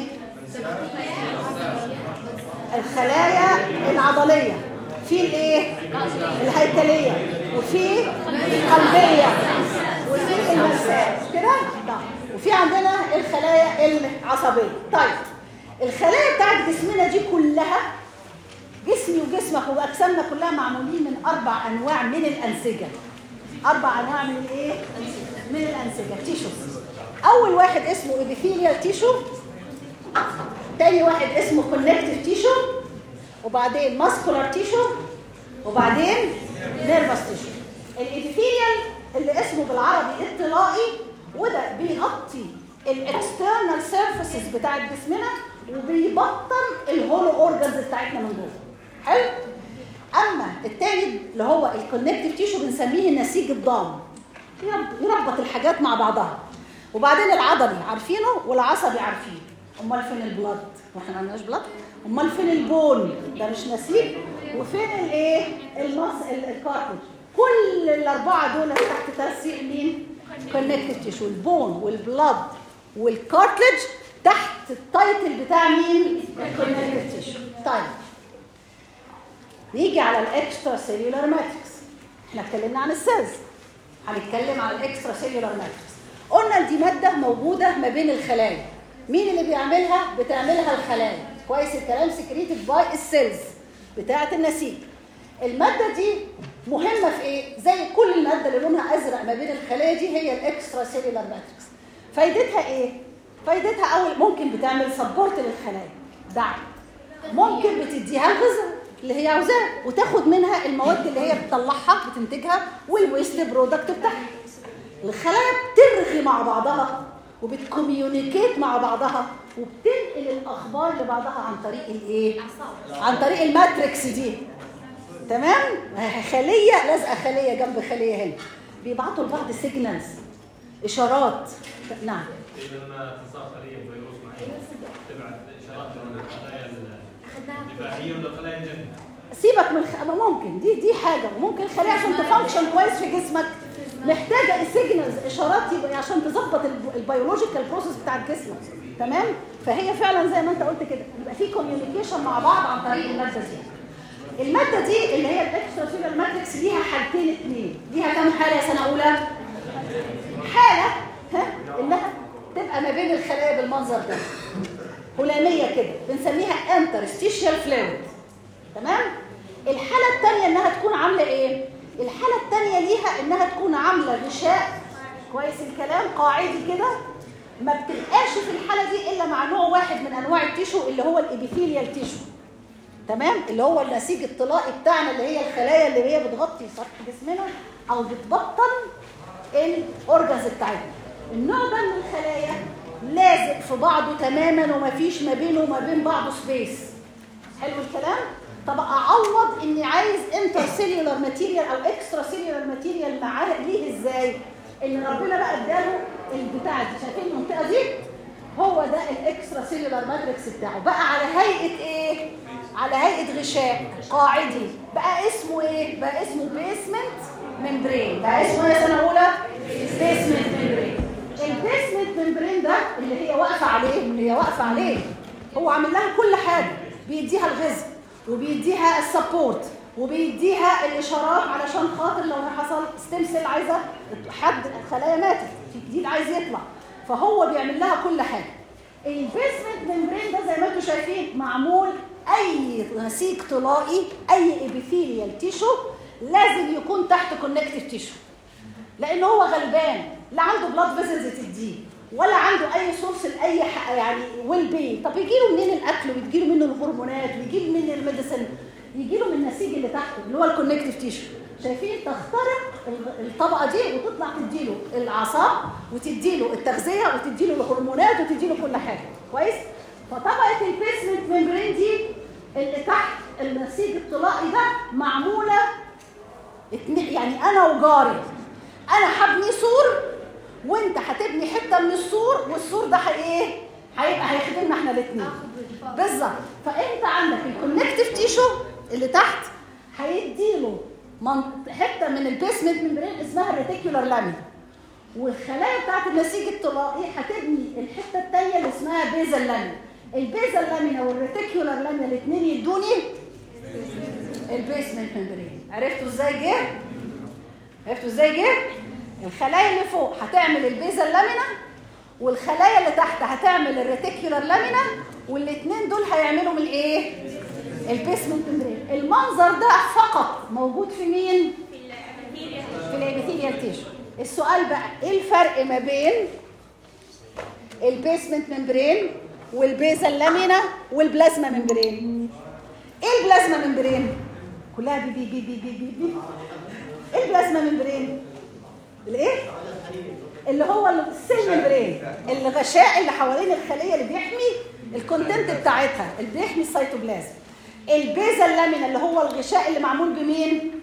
الخلايا العضليه في الايه الهيكليه وفي القلبيه وفي المسات كده طيب وفي عندنا الخلايا العصبيه طيب الخلايا بتاعت جسمنا دي كلها جسمي وجسمك واجسامنا كلها معمولين من اربع انواع من الانسجه اربع انواع من الايه من الانسجه تيشوز اول واحد اسمه epithelial تيشو تاني واحد اسمه connective تيشو وبعدين ماسكولار تيشو وبعدين نيرفس تيشو الابيثيليال اللي اسمه بالعربي اطلائي وده بيغطي الاكسترنال سيرفيسز بتاعت جسمنا وبيبطن الهولو اورجانز بتاعتنا من جوه حلو اما التاني اللي هو الكونكتيف تيشو بنسميه النسيج الضام يربط الحاجات مع بعضها وبعدين العضلي عارفينه والعصبي عارفينه امال فين البلد واحنا ما عندناش بلد امال فين البون ده مش نسيج وفين الايه المص الكارتج كل الاربعه دول تحت ترسيق مين كونكتيف تيشو البون والبلد والكارتلج تحت التايتل بتاع مين الكونكتيف تيشو طيب نيجي على الاكسترا سيلولار ماتريكس احنا اتكلمنا عن السيلز هنتكلم على الاكسترا سيلولار ماتريكس قلنا دي ماده موجوده ما بين الخلايا مين اللي بيعملها بتعملها الخلايا كويس الكلام سكريتد باي السيلز بتاعه النسيج الماده دي مهمه في ايه زي كل الماده اللي لونها ازرق ما بين الخلايا دي هي الاكسترا سيلولار ماتريكس فايدتها ايه فايدتها اول ممكن بتعمل سبورت للخلايا دعم ممكن بتديها الغذاء اللي هي عاوزاه وتاخد منها المواد اللي هي بتطلعها بتنتجها والويست برودكت بتاعها الخلايا بترغي مع بعضها وبتكوميونيكيت مع بعضها وبتنقل الاخبار لبعضها عن طريق الايه عن طريق الماتريكس دي تمام خليه لازقه خليه جنب خليه هنا بيبعتوا لبعض سيجنالز اشارات نعم لما تصاب خليه فيروس معين تبعت اشارات من الخلايا الدفاعيه ولا الخلايا الجنة سيبك من الخ... ممكن دي دي حاجه وممكن الخليه عشان تفانكشن كويس في جسمك محتاجه السيجنالز اشارات يبقى عشان تظبط البيولوجيكال بروسيس بتاع جسمك تمام فهي فعلا زي ما انت قلت كده يبقى في كوميونيكيشن مع بعض عن طريق الماده دي الماده دي اللي هي الاكسترا سيلولار ماتريكس ليها حالتين اثنين ليها كام حاله يا سنه اولى حاله ها انها تبقى ما بين الخلايا بالمنظر ده هلاميه كده بنسميها انترستيشيال فلويد تمام الحاله الثانيه انها تكون عامله ايه الحاله الثانيه ليها انها تكون عامله غشاء كويس الكلام قاعدي كده ما بتبقاش في الحاله دي الا مع نوع واحد من انواع التيشو اللي هو الابيثيليال تيشو تمام اللي هو النسيج الطلائي بتاعنا اللي هي الخلايا اللي هي بتغطي سطح جسمنا او بتبطن الاورجنز بتاعتنا النوع ده من الخلايا لازق في بعضه تماما ومفيش ما بينه وما بين بعضه سبيس حلو الكلام طب اعوض اني عايز انتر سيلولار ماتيريال او اكسترا سيلولار ماتيريال معاه ليه ازاي ان ربنا بقى اداله البتاع دي شايفين المنطقه دي هو ده الاكسترا سيلولار ماتريكس بتاعه بقى على هيئه ايه على هيئه غشاء قاعدي بقى اسمه ايه بقى اسمه بيسمنت ممبرين بقى اسمه ايه يا سنه اولى بيسمنت ممبرين البيسمنت ممبرين ده اللي هي واقفه عليه اللي هي واقفه عليه هو عامل لها كل حاجه بيديها الغذاء وبيديها السبورت وبيديها الاشارات علشان خاطر لو حصل ستيم سيل عايزه حد خلايا ماتت في جديد عايز يطلع فهو بيعمل لها كل حاجه البيسمنت ممبرين ده زي ما انتم شايفين معمول اي نسيج طلائي اي ابيثيليال تيشو لازم يكون تحت كونكتيف تيشو لان هو غلبان لا عنده بلاد فيزلز تديه ولا عنده اي سورس لاي ح- يعني ويل بي طب يجي له منين الاكل ويجي له منه الهرمونات ويجي له منين الميديسن يجي له من النسيج اللي تحته اللي هو الكونكتيف تيشو شايفين تخترق ال- الطبقه دي وتطلع تديله الاعصاب وتديله التغذيه وتديله الهرمونات وتديله كل حاجه كويس فطبقه البيسمنت ممبرين دي اللي تحت النسيج الطلائي ده معموله اتنين- يعني انا وجاري انا هبني سور وانت هتبني حته من السور والسور ده هي ايه هيبقى هيخدمنا احنا الاثنين بالظبط فانت عندك الكونكتيف تيشو اللي تحت هيديله منط- حته من البيسمنت ممبرين اسمها الريتيكولار لامين والخلايا بتاعت النسيج الطلائي هتبني الحته الثانيه اللي اسمها بيزل لامين البيزل لامين والريتيكولار لامين الاثنين يدوني البيسمنت ممبرين عرفتوا ازاي جه عرفتوا ازاي جه الخلايا اللي فوق هتعمل البيزا اللامينا والخلايا اللي تحت هتعمل الريتيكولار لامينا والاثنين دول هيعملوا من الايه البيسمنت ممبرين المنظر ده فقط موجود في مين في الابيثيليال تيشو السؤال بقى ايه الفرق ما بين البيسمنت ممبرين والبيزا اللامينا والبلازما ممبرين ايه البلازما ممبرين كلها بي بي بي بي بي بي, بي. ايه البلازما ممبرين الايه اللي هو السيل ممبرين الغشاء اللي حوالين الخليه اللي بيحمي الكونتنت بتاعتها اللي بيحمي السيتوبلازم البيزا اللامينا اللي هو الغشاء اللي معمول بمين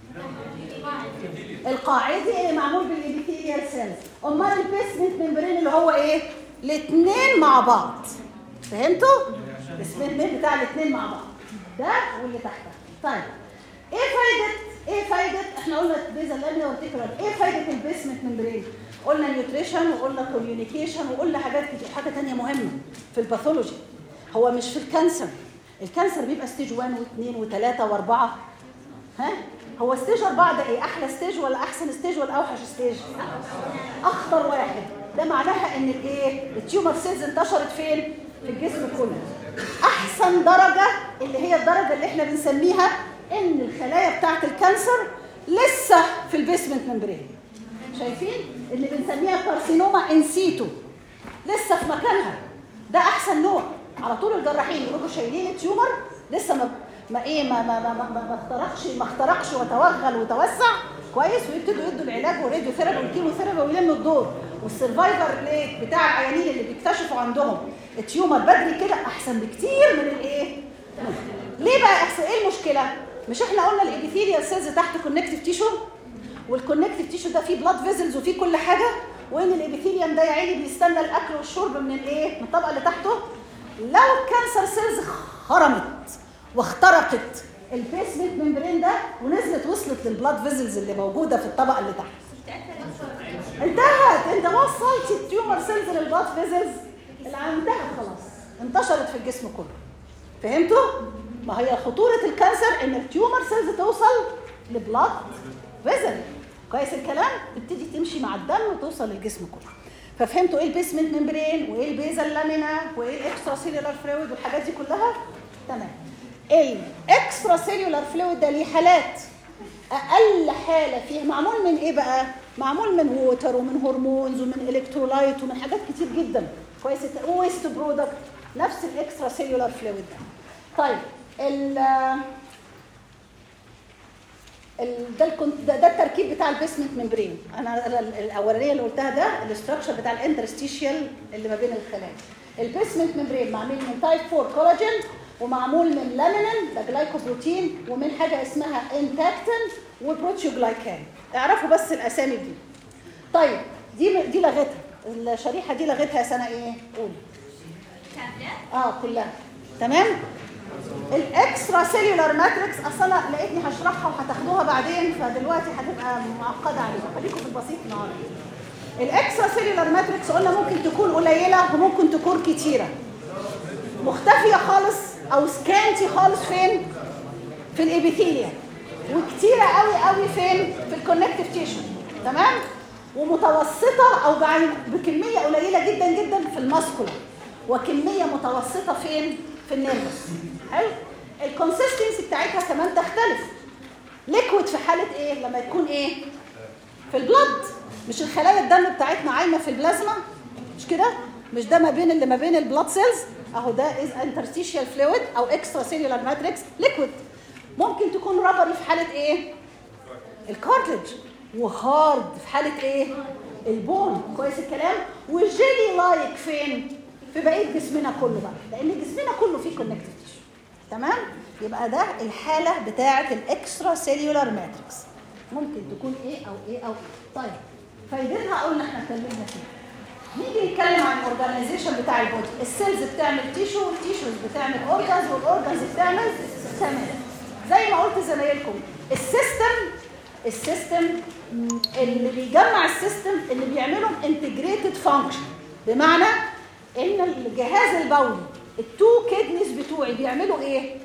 القاعدي اللي معمول بالابيثيليال سيلز امال البيسمنت ممبرين اللي هو ايه الاثنين مع بعض فهمتوا البيسمنت بتاع الاثنين مع بعض ده واللي تحتها طيب ايه فايده ايه فايده احنا قلنا بيزا لامينا وارتيكولار ايه فايده البيسمنت ممبرين قلنا نيوتريشن وقلنا كوميونيكيشن وقلنا حاجات كتير حاجه ثانيه مهمه في الباثولوجي هو مش في الكانسر الكانسر بيبقى ستيج 1 و2 و3 و4 ها هو ستيج 4 ده ايه احلى ستيج ولا احسن ستيج ولا اوحش ستيج اخطر واحد ده معناها ان الايه التيومر سيلز انتشرت فين في الجسم كله احسن درجه اللي هي الدرجه اللي احنا بنسميها ان الخلايا بتاعه الكانسر لسه في البيسمنت ممبرين شايفين اللي بنسميها كارسينوما انسيتو لسه في مكانها ده احسن نوع على طول الجراحين يروحوا شايلين التيومر لسه ما ما ايه ما ما ما, ما, ما اخترقش ما اخترقش وتوغل وتوسع كويس ويبتدوا يدوا العلاج والراديو ثيرابي والكيمو ثيرابي ويلموا الدور والسرفايفر ريت بتاع العيانين اللي بيكتشفوا عندهم التيومر بدري كده احسن بكتير من الايه ليه بقى احسن ايه المشكله مش احنا قلنا الابيثيليال سيلز تحت كونكتيف تيشو والكونكتيف تيشو ده فيه بلاد فيزلز وفيه كل حاجه وان الابيثيليوم ده يا عيني بيستنى الاكل والشرب من الايه من الطبقه اللي تحته لو الكانسر سيلز خرمت واخترقت البيسمنت ممبرين ده ونزلت وصلت للبلاد فيزلز اللي موجوده في الطبقه اللي تحت انتهت انت وصلت التيومر سيلز للبلاد فيزلز اللي انتهت خلاص انتشرت في الجسم كله فهمتوا ما هي خطوره الكانسر ان التيومر سيلز توصل لبلاد فيزل كويس الكلام تبتدي تمشي مع الدم وتوصل للجسم كله ففهمتوا ايه البيسمنت ممبرين وايه البيزل لامينا وايه الاكسترا سيلولار فلويد والحاجات دي كلها تمام الاكسترا سيلولار فلويد ده ليه حالات اقل حاله فيها معمول من ايه بقى معمول من ووتر ومن هرمونز ومن الكترولايت ومن حاجات كتير جدا كويس ويست برودكت نفس الاكسترا سيلولار فلويد ده طيب ال ال- ده الكون- ده, ده التركيب بتاع البيسمنت ممبرين انا أنا ال- الاولانيه اللي قلتها ده الاستراكشر بتاع الانترستيشيال اللي ما بين الخلايا البيسمنت ممبرين معمول من تايب 4 كولاجين ومعمول من لامينين ده جلايكوبروتين ومن حاجه اسمها انتاكتين وبروتيوجلايكان اعرفوا بس الاسامي دي طيب دي دي لغتها الشريحه دي لغتها سنه ايه قول اه كلها تمام الاكسترا سيلولار ماتريكس اصل انا لقيتني هشرحها وهتاخدوها بعدين فدلوقتي هتبقى معقده عليكم خليكم في البسيط النهارده الاكسترا سيلولار ماتريكس قلنا ممكن تكون قليله وممكن تكون كتيره مختفيه خالص او سكانتي خالص فين في الابيثيليا وكتيره قوي قوي فين في الكونكتيف تيشو تمام ومتوسطه او بعين- بكميه قليله جدا جدا في الماسكولار وكميه متوسطه فين في النيرفس حلو الكونسيستنسي بتاعتها كمان تختلف ليكويد في حاله ايه لما تكون ايه في البلد مش الخلايا الدم بتاعتنا عايمه في البلازما مش كده مش ده ما بين اللي ما بين البلاد سيلز اهو ده از انترستيشيال فلويد او اكسترا سيلولار ماتريكس ليكويد ممكن تكون ربري في حاله ايه الكارتلج وهارد في حاله ايه البون كويس الكلام وجيلي لايك فين في بقيه جسمنا كله بقى لان جسمنا كله فيه كونكتيف تيشو تمام يبقى ده الحاله بتاعه الاكسترا سيلولار ماتريكس ممكن تكون ايه او ايه او ايه طيب فايدتها قلنا احنا اتكلمنا فيها نيجي نتكلم عن الاورجانيزيشن بتاع البودي السيلز بتعمل تيشو والتيشوز بتعمل اورجانز والاورجانز بتعمل تمام زي ما قلت زمايلكم السيستم السيستم اللي بيجمع السيستم اللي بيعملهم انتجريتد فانكشن بمعنى ان الجهاز البولي التو كيدنيز بتوعي بيعملوا ايه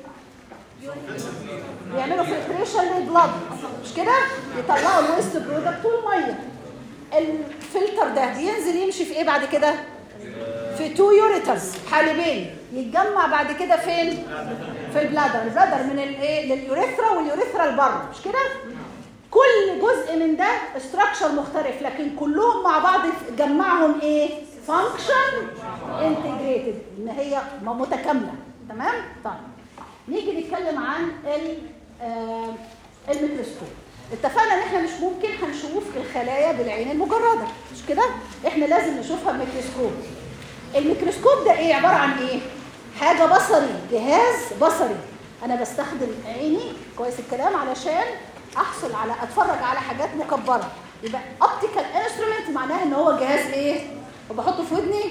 بيعملوا فلتريشن للبلد مش كده يطلعوا الويست برودكت والميه الفلتر ده بينزل يمشي في ايه بعد كده في تو يوريترز حالبين يتجمع بعد كده فين في البلادر البلادر من الايه لليوريثرا واليوريثرا لبره مش كده كل جزء من ده استراكشر مختلف لكن كلهم مع بعض جمعهم ايه فانكشن انتجريتد ان هي م- متكامله تمام طيب نيجي نتكلم عن ال- آه، الميكروسكوب اتفقنا ان احنا مش ممكن هنشوف الخلايا بالعين المجرده مش كده احنا لازم نشوفها بميكروسكوب الميكروسكوب ده ايه عباره عن ايه حاجه بصري جهاز بصري انا بستخدم عيني كويس الكلام علشان احصل على اتفرج على حاجات مكبره يبقى اوبتيكال انسترومنت معناها ان هو جهاز ايه وبحطه في ودني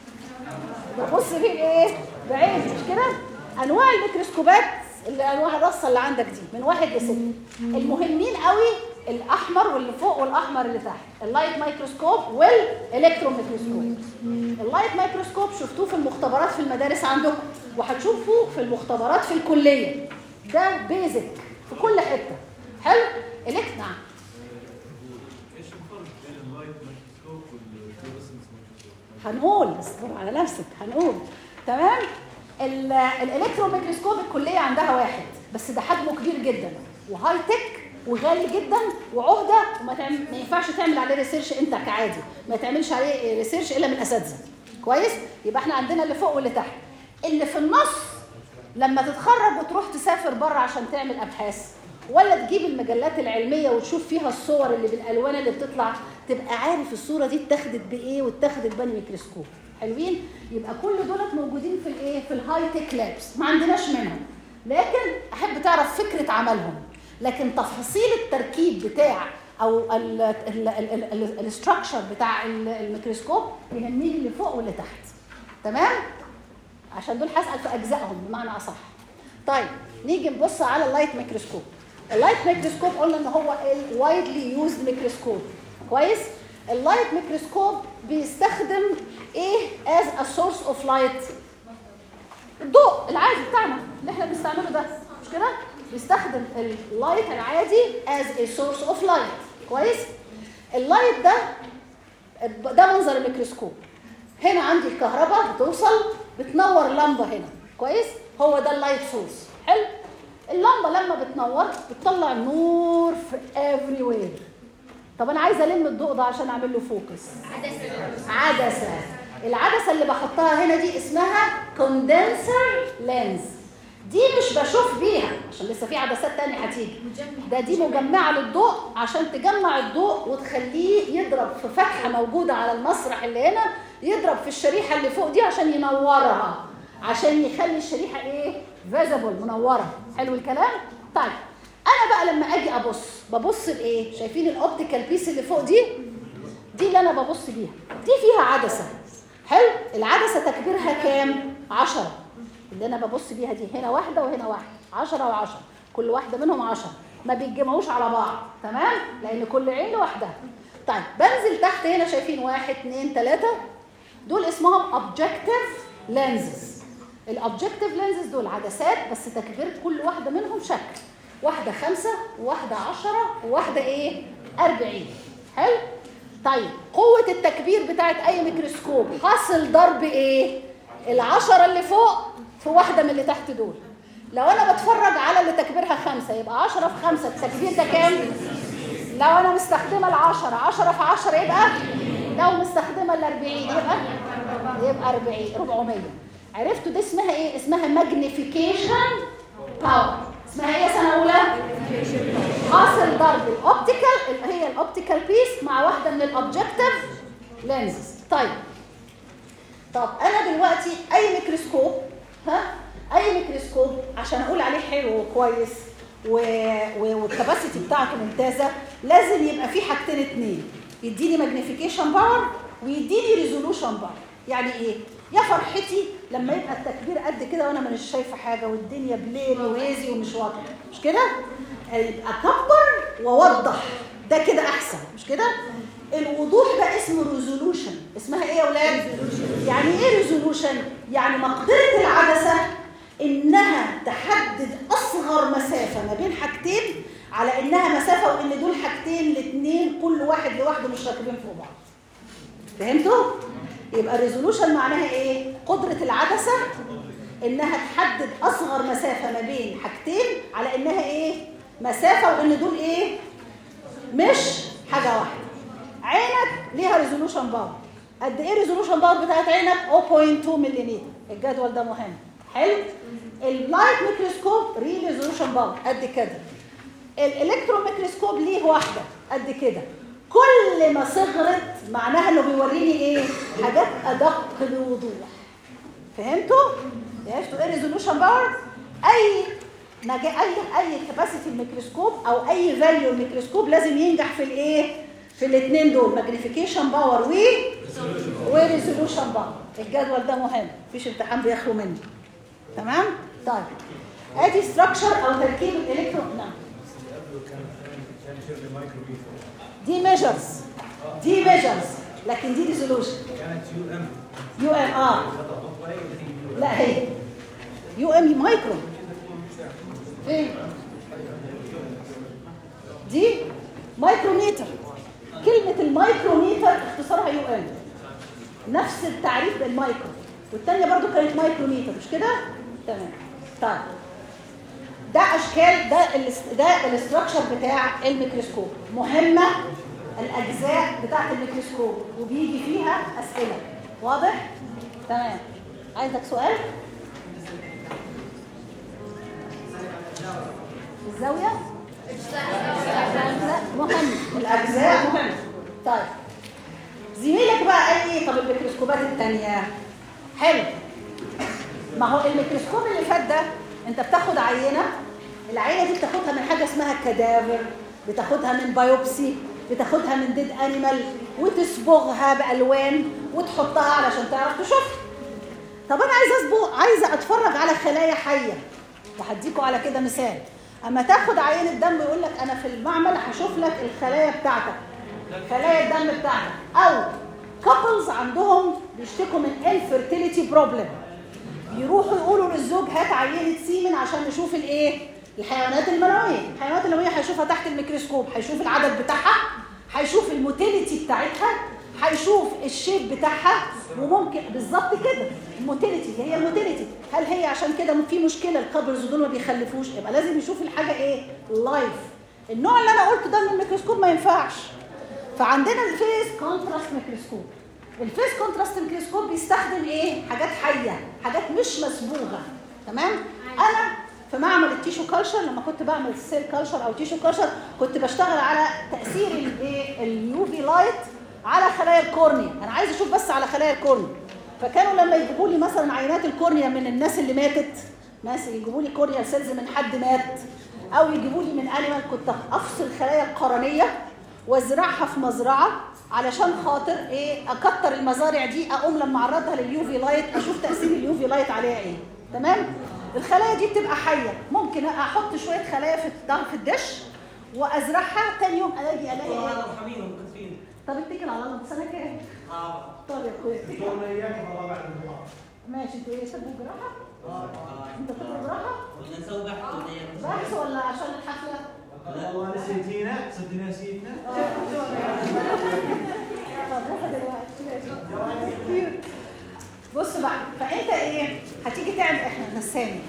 ببص فيه ايه بعيني مش كده انواع الميكروسكوبات اللي انواع الرصه اللي عندك دي من واحد لست المهمين قوي الاحمر واللي فوق والاحمر اللي تحت اللايت مايكروسكوب والالكترون ميكروسكوب اللايت مايكروسكوب شفتوه في المختبرات في المدارس عندكم وهتشوفوه في المختبرات في الكليه ده بيزك في كل حته حلو الكت نعم هنقول اصبر على نفسك هنقول تمام ال- الالكترون ميكروسكوب الكليه عندها واحد بس ده حجمه كبير جدا وهاي تك وغالي جدا وعهده وما تعم... ما ينفعش تعمل عليه ريسيرش انت كعادي ما تعملش عليه ريسيرش الا من اساتذه كويس يبقى احنا عندنا اللي فوق واللي تحت اللي في النص لما تتخرج وتروح تسافر بره عشان تعمل ابحاث ولا تجيب المجلات العلميه وتشوف فيها الصور اللي بالالوان اللي بتطلع تبقى عارف الصوره دي اتاخدت بايه واتاخدت باني ميكروسكوب حلوين يبقى كل دولت موجودين في الايه في الهاي تك لابس ما عندناش منهم لكن احب تعرف فكره عملهم لكن تفاصيل التركيب بتاع او الاستراكشر بتاع ال- الميكروسكوب يهمني اللي فوق واللي تحت تمام عشان دول هسال في اجزائهم بمعنى اصح طيب نيجي نبص على اللايت ميكروسكوب اللايت ميكروسكوب قلنا ان هو الوايدلي يوزد ميكروسكوب كويس اللايت ميكروسكوب بيستخدم ايه as a source of light الضوء العادي بتاعنا اللي احنا بنستعمله ده مش كده بيستخدم اللايت العادي as a source of light كويس اللايت ده ده منظر الميكروسكوب هنا عندي الكهرباء بتوصل بتنور لمبه هنا كويس هو ده اللايت سورس حلو اللمبه لما بتنور بتطلع نور في every way طب انا عايزه الم الضوء ده عشان اعمل له فوكس عدسه العدسه اللي بحطها هنا دي اسمها كوندنسر لينز دي مش بشوف بيها عشان لسه في عدسات تانية هتيجي ده دي مجمعة للضوء عشان تجمع الضوء وتخليه يضرب في فتحة موجودة على المسرح اللي هنا يضرب في الشريحة اللي فوق دي عشان ينورها عشان يخلي الشريحة ايه فيزبل منورة حلو الكلام طيب انا بقى لما اجي ابص ببص لايه شايفين الاوبتيكال بيس اللي فوق دي دي اللي انا ببص بيها دي فيها عدسة حلو العدسة تكبيرها كام 10 اللي انا ببص بيها دي هنا واحده وهنا واحده 10 و10 كل واحده منهم 10 ما بيتجمعوش على بعض تمام لان كل عين لوحدها طيب بنزل تحت هنا شايفين واحد اثنين ثلاثة دول اسمهم objective lenses الاوبجكتيف لينزز دول عدسات بس تكبير كل واحده منهم شكل واحده خمسة وواحده عشرة وواحده ايه 40 حلو طيب قوه التكبير بتاعت اي ميكروسكوب حاصل ضرب ايه العشرة اللي فوق في واحدة من اللي تحت دول لو انا بتفرج على اللي تكبيرها خمسة يبقى عشرة في خمسة التكبير ده كام لو انا مستخدمة العشرة عشرة في عشرة يبقى لو مستخدمة الاربعين يبقى يبقى اربعين ربعمية عرفتوا دي اسمها ايه اسمها ماجنيفيكيشن باور اسمها ايه يا سنة اولى حاصل ضرب الاوبتيكال هي الاوبتيكال بيس مع واحدة من الاوبجكتيف لينزز طيب طب انا دلوقتي اي ميكروسكوب ها اي ميكروسكوب عشان اقول عليه حلو وكويس و... و... والكباسيتي بتاعته ممتازه لازم يبقى فيه حاجتين اتنين يديني ماجنيفيكيشن باور ويديني ريزولوشن باور يعني ايه يا فرحتي لما يبقى التكبير قد كده وانا مش شايفه حاجه والدنيا بليل وهيزي ومش واضحه مش كده يبقى اكبر واوضح ده كده احسن مش كده الوضوح ده اسمه ريزولوشن اسمها ايه يا اولاد يعني ايه ريزولوشن يعني مقدره العدسه انها تحدد اصغر مسافه ما بين حاجتين على انها مسافه وان دول حاجتين الاثنين كل واحد لوحده مش راكبين فوق بعض فهمتوا يبقى الريزولوشن معناها ايه قدره العدسه انها تحدد اصغر مسافه ما بين حاجتين على انها ايه مسافه وان دول ايه مش حاجه واحده عينك ليها ريزولوشن باور قد ايه ريزولوشن باور بتاعت عينك 0.2 ملم الجدول ده مهم حلو اللايت ميكروسكوب ري ريزولوشن باور قد كده الالكترون ميكروسكوب ليه واحده قد كده كل ما صغرت معناها انه بيوريني ايه حاجات ادق بوضوح فهمتوا عرفتوا ايه ريزولوشن باور اي نجا اي اي كاباسيتي الميكروسكوب او اي فاليو الميكروسكوب لازم ينجح في الايه في الاثنين دول ماجنيفيكيشن باور و وريزولوشن باور الجدول ده مهم مفيش امتحان بيخلو منه تمام طيب ادي ستراكشر او تركيب الالكترون نعم دي ميجرز دي ميجرز لكن دي ريزولوشن كانت يو ام يو ام اه لا هي يو ام مايكرو فين دي مايكروميتر كلمة المايكروميتر اختصارها يو ام نفس التعريف بالمايكرو والتانية برضو كانت مايكروميتر مش كده؟ تمام طيب ده اشكال ده ال ده الاستراكشر بتاع الميكروسكوب مهمة الاجزاء بتاعت الميكروسكوب وبيجي فيها اسئلة واضح؟ تمام عايزك سؤال؟ الزاوية؟ لا مهم الأجزاء مهم طيب زميلك بقى قال ايه طب الميكروسكوبات التانية حلو ما هو الميكروسكوب اللي فات ده انت بتاخد عينة العينة دي بتاخدها من حاجة اسمها كدافر بتاخدها من بايوبسي بتاخدها من ديد انيمال وتصبغها بألوان وتحطها علشان تعرف تشوفها طب انا عايزه اصبغ عايزه اتفرج على خلايا حيه وهديكوا على كده مثال اما تاخد عينه دم يقول لك انا في المعمل هشوف لك الخلايا بتاعتك خلايا الدم بتاعتك او كابلز عندهم بيشتكوا من infertility بروبلم يروحوا يقولوا للزوج هات عينه سيمن عشان نشوف الايه الحيوانات المنويه الحيوانات المنويه هيشوفها تحت الميكروسكوب هيشوف العدد بتاعها هيشوف الموتيليتي بتاعتها هيشوف الشيب بتاعها وممكن بالظبط كده الموتيليتي هي الموتيليتي هل هي عشان كده في مشكله الكابلز دول ما بيخلفوش يبقى لازم يشوف الحاجه ايه لايف النوع اللي انا قلته ده من الميكروسكوب ما ينفعش فعندنا الفيس كونتراست ميكروسكوب الفيس كونتراست ميكروسكوب بيستخدم ايه حاجات حيه حاجات مش مسبوغه تمام انا في معمل التيشو كلشر لما كنت بعمل سيل كلشر او تيشو كلشر كنت بشتغل على تاثير الايه اليو في لايت على خلايا الكورنيا انا عايز اشوف بس على خلايا الكورنيا فكانوا لما يجيبوا لي مثلا عينات الكورنيا من الناس اللي ماتت ناس يجيبوا لي كورنيا سيلز من حد مات او يجيبوا لي من انيمال كنت افصل خلايا القرنيه وازرعها في مزرعه علشان خاطر ايه اكتر المزارع دي اقوم لما اعرضها لليو في لايت اشوف تاثير اليو في لايت عليها ايه تمام الخلايا دي بتبقى حيه ممكن احط شويه خلايا في الضغط في الدش وازرعها تاني يوم الاقي الاقي ايه مرحبين كثير طب اتكل على الله سنه كام طب يا اخويا اتكل. ماشي انتوا ايه سبوا جراحه انت بتبقى جراحه بدنا نسوي بحث ولا إيه؟ بحث ولا عشان الحفله والله نسيتينا صدقنا نسيتنا طب روحوا دلوقتي بص بقى فانت ايه هتيجي تعمل احنا نساني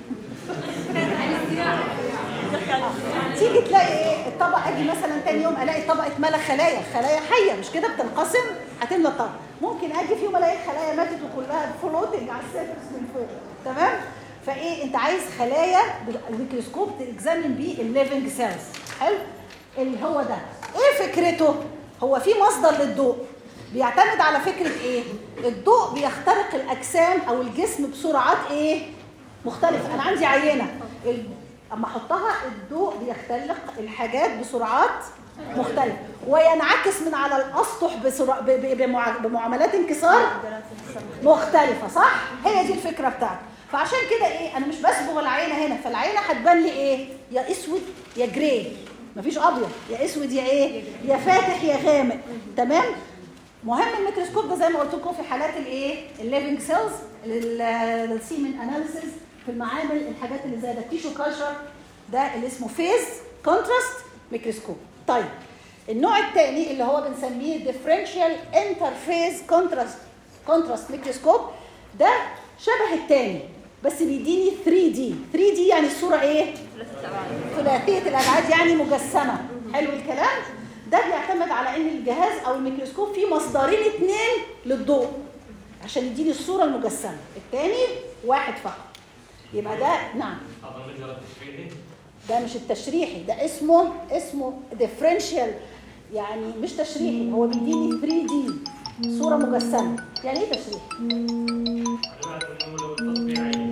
تيجي تلاقي ايه الطبق اجي مثلا تاني يوم الاقي طبقه ملا خلايا خلايا حيه مش كده بتنقسم هتملى الطبق ممكن اجي في يوم الاقي خلايا ماتت وكلها فلوتنج على السيرفس من فوق تمام فايه انت عايز خلايا بالميكروسكوب تكزامن بيه الليفنج سيلز حلو اللي هو ده ايه فكرته هو في مصدر للضوء بيعتمد على فكره ايه الضوء بيخترق الاجسام او الجسم بسرعات ايه مختلفه انا عندي عينه ال- اما احطها الضوء بيختلق الحاجات بسرعات مختلفه وينعكس من على الاسطح بسرعة ب- ب- بمع- بمعاملات انكسار مختلفه صح هي دي الفكره بتاعتي فعشان كده ايه انا مش بصبغ العينه هنا فالعينه هتبان لي ايه يا اسود يا جراي مفيش ابيض يا اسود يا ايه يا فاتح يا غامق تمام مهم الميكروسكوب ده زي ما قلت لكم في حالات الايه الليفنج سيلز السيمن اناليسيس في المعامل الحاجات اللي زي ده تيشو كلشر ده اللي اسمه فيز كونتراست ميكروسكوب طيب النوع الثاني اللي هو بنسميه ديفرنشال انترفيز كونتراست كونتراست ميكروسكوب ده شبه الثاني بس بيديني 3 دي 3 دي يعني الصوره ايه ثلاثيه الابعاد يعني مجسمه حلو الكلام ده بيعتمد على ان الجهاز او الميكروسكوب فيه مصدرين اثنين للضوء عشان يديني الصوره المجسمه الثاني واحد فقط يبقى ده نعم هذا المجرى التشريحي ده مش التشريحي ده اسمه اسمه ديفرنشال يعني مش تشريحي هو بيديني 3 دي صوره مجسمه يعني ايه تشريحي انا اعرف انه لو التطبيعي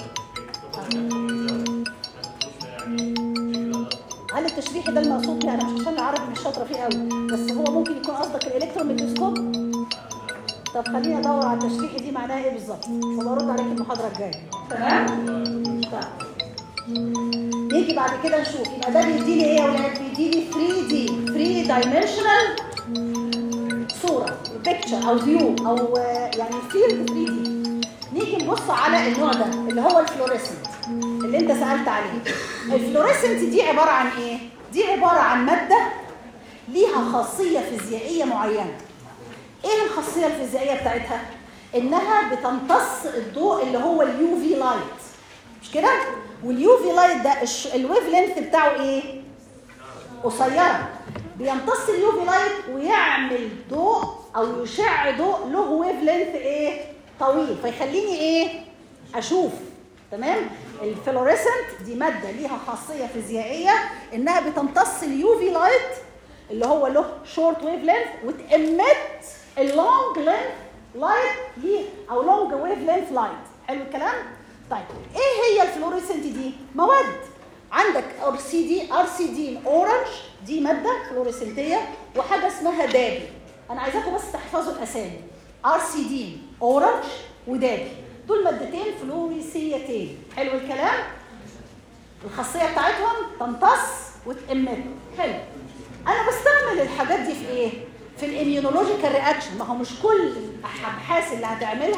هل التشريحي ده المقصود يعني مش عشان العربي مش شاطره فيه قوي بس هو ممكن يكون قصدك الالكترون ميكروسكوب طب خليني ادور على التشريحي دي معناها ايه بالظبط وبرد عليك المحاضره الجايه تمام طيب. نيجي بعد كده نشوف يبقى ده بيديني ايه يا ولاد بيديني 3 دي 3 دايمنشنال صوره بيكتشر او فيو او آه، يعني فيلد 3 دي نيجي نبص على النوع ده اللي هو الفلوريسنت اللي انت سالت عليه الفلوريسنت دي عباره عن ايه دي عباره عن ماده ليها خاصيه فيزيائيه معينه ايه الخاصيه الفيزيائيه بتاعتها انها بتمتص الضوء اللي هو اليو في لايت مش كده واليو في لايت ده الش- الويف لينث بتاعه ايه قصيره بيمتص اليو في لايت ويعمل ضوء او يشع ضوء له ويف لينث ايه طويل فيخليني ايه اشوف تمام الفلوريسنت دي ماده ليها خاصيه فيزيائيه انها بتمتص اليو في لايت اللي هو له شورت ويف لينث وتأمت اللونج لينث لايت ليه او لونج ويف لينث لايت حلو الكلام طيب ايه هي الفلوريسنت دي مواد عندك ار سي دي ار سي دي اورنج دي ماده فلوريسنتيه وحاجه اسمها دابي انا عايزاكم بس تحفظوا الاسامي ار سي دي اورنج ودابي دول مادتين فلوريسيتين حلو الكلام الخاصيه بتاعتهم تمتص وتأمت حلو انا بستعمل الحاجات دي في ايه في الاميونولوجيكال رياكشن ما هو مش كل الابحاث اللي هتعملها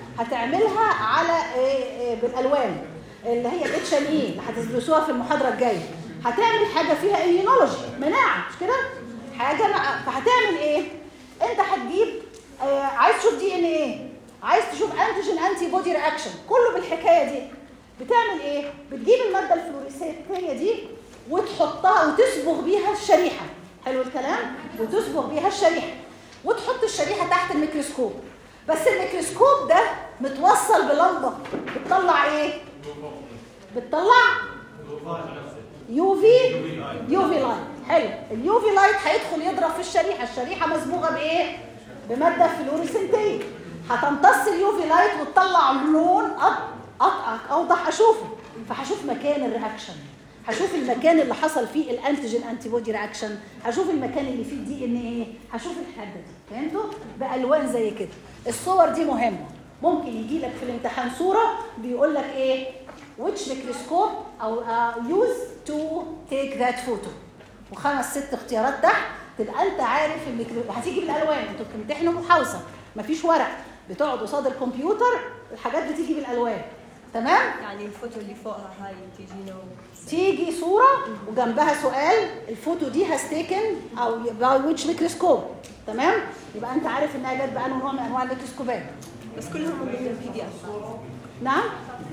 هتعملها على إيه إيه بالالوان اللي هي الاتش ام اي اللي هتدرسوها في المحاضره الجايه هتعمل حاجه فيها ايميونولوجي مناعه مش كده حاجه مع- فهتعمل ايه انت هتجيب آه، عايز تشوف دي ان ايه عايز تشوف انتيجين انتي بودي رياكشن كله بالحكايه دي بتعمل ايه بتجيب الماده الفلوريسنتيه دي وتحطها وتصبغ بيها الشريحه حلو الكلام وتصبغ بيها الشريحه وتحط الشريحه تحت الميكروسكوب بس الميكروسكوب ده متوصل بلمبه بتطلع ايه بتطلع يو في يو في لايت حلو اليو في لايت هيدخل يضرب في الشريحه الشريحه مصبوغه بايه بماده فلوريسنتيه هتمتص اليو في لايت وتطلع لون أط- أط- اوضح اشوفه فهشوف مكان الرياكشن هشوف المكان اللي حصل فيه الانتيجين انتي بودي رياكشن هشوف المكان اللي فيه الدي ان ايه هشوف الحاجه دي فهمتوا بالوان زي كده الصور دي مهمه ممكن يجي لك في الامتحان صوره بيقول لك ايه which microscope او uh, use to take that photo وخمس ست اختيارات تحت تبقى انت عارف الميكرو هتيجي بالالوان انتوا بتمتحنوا محاوسه مفيش ورق بتقعد قصاد الكمبيوتر الحاجات بتيجي بالالوان تمام يعني الفوتو اللي فوقها هاي تجينا تيجي صورة وجنبها سؤال الفوتو دي هستيكن او باي ويتش ميكروسكوب تمام يبقى انت عارف انها جت بانه نوع من انواع الميكروسكوبات بس كلهم من البي دي اف نعم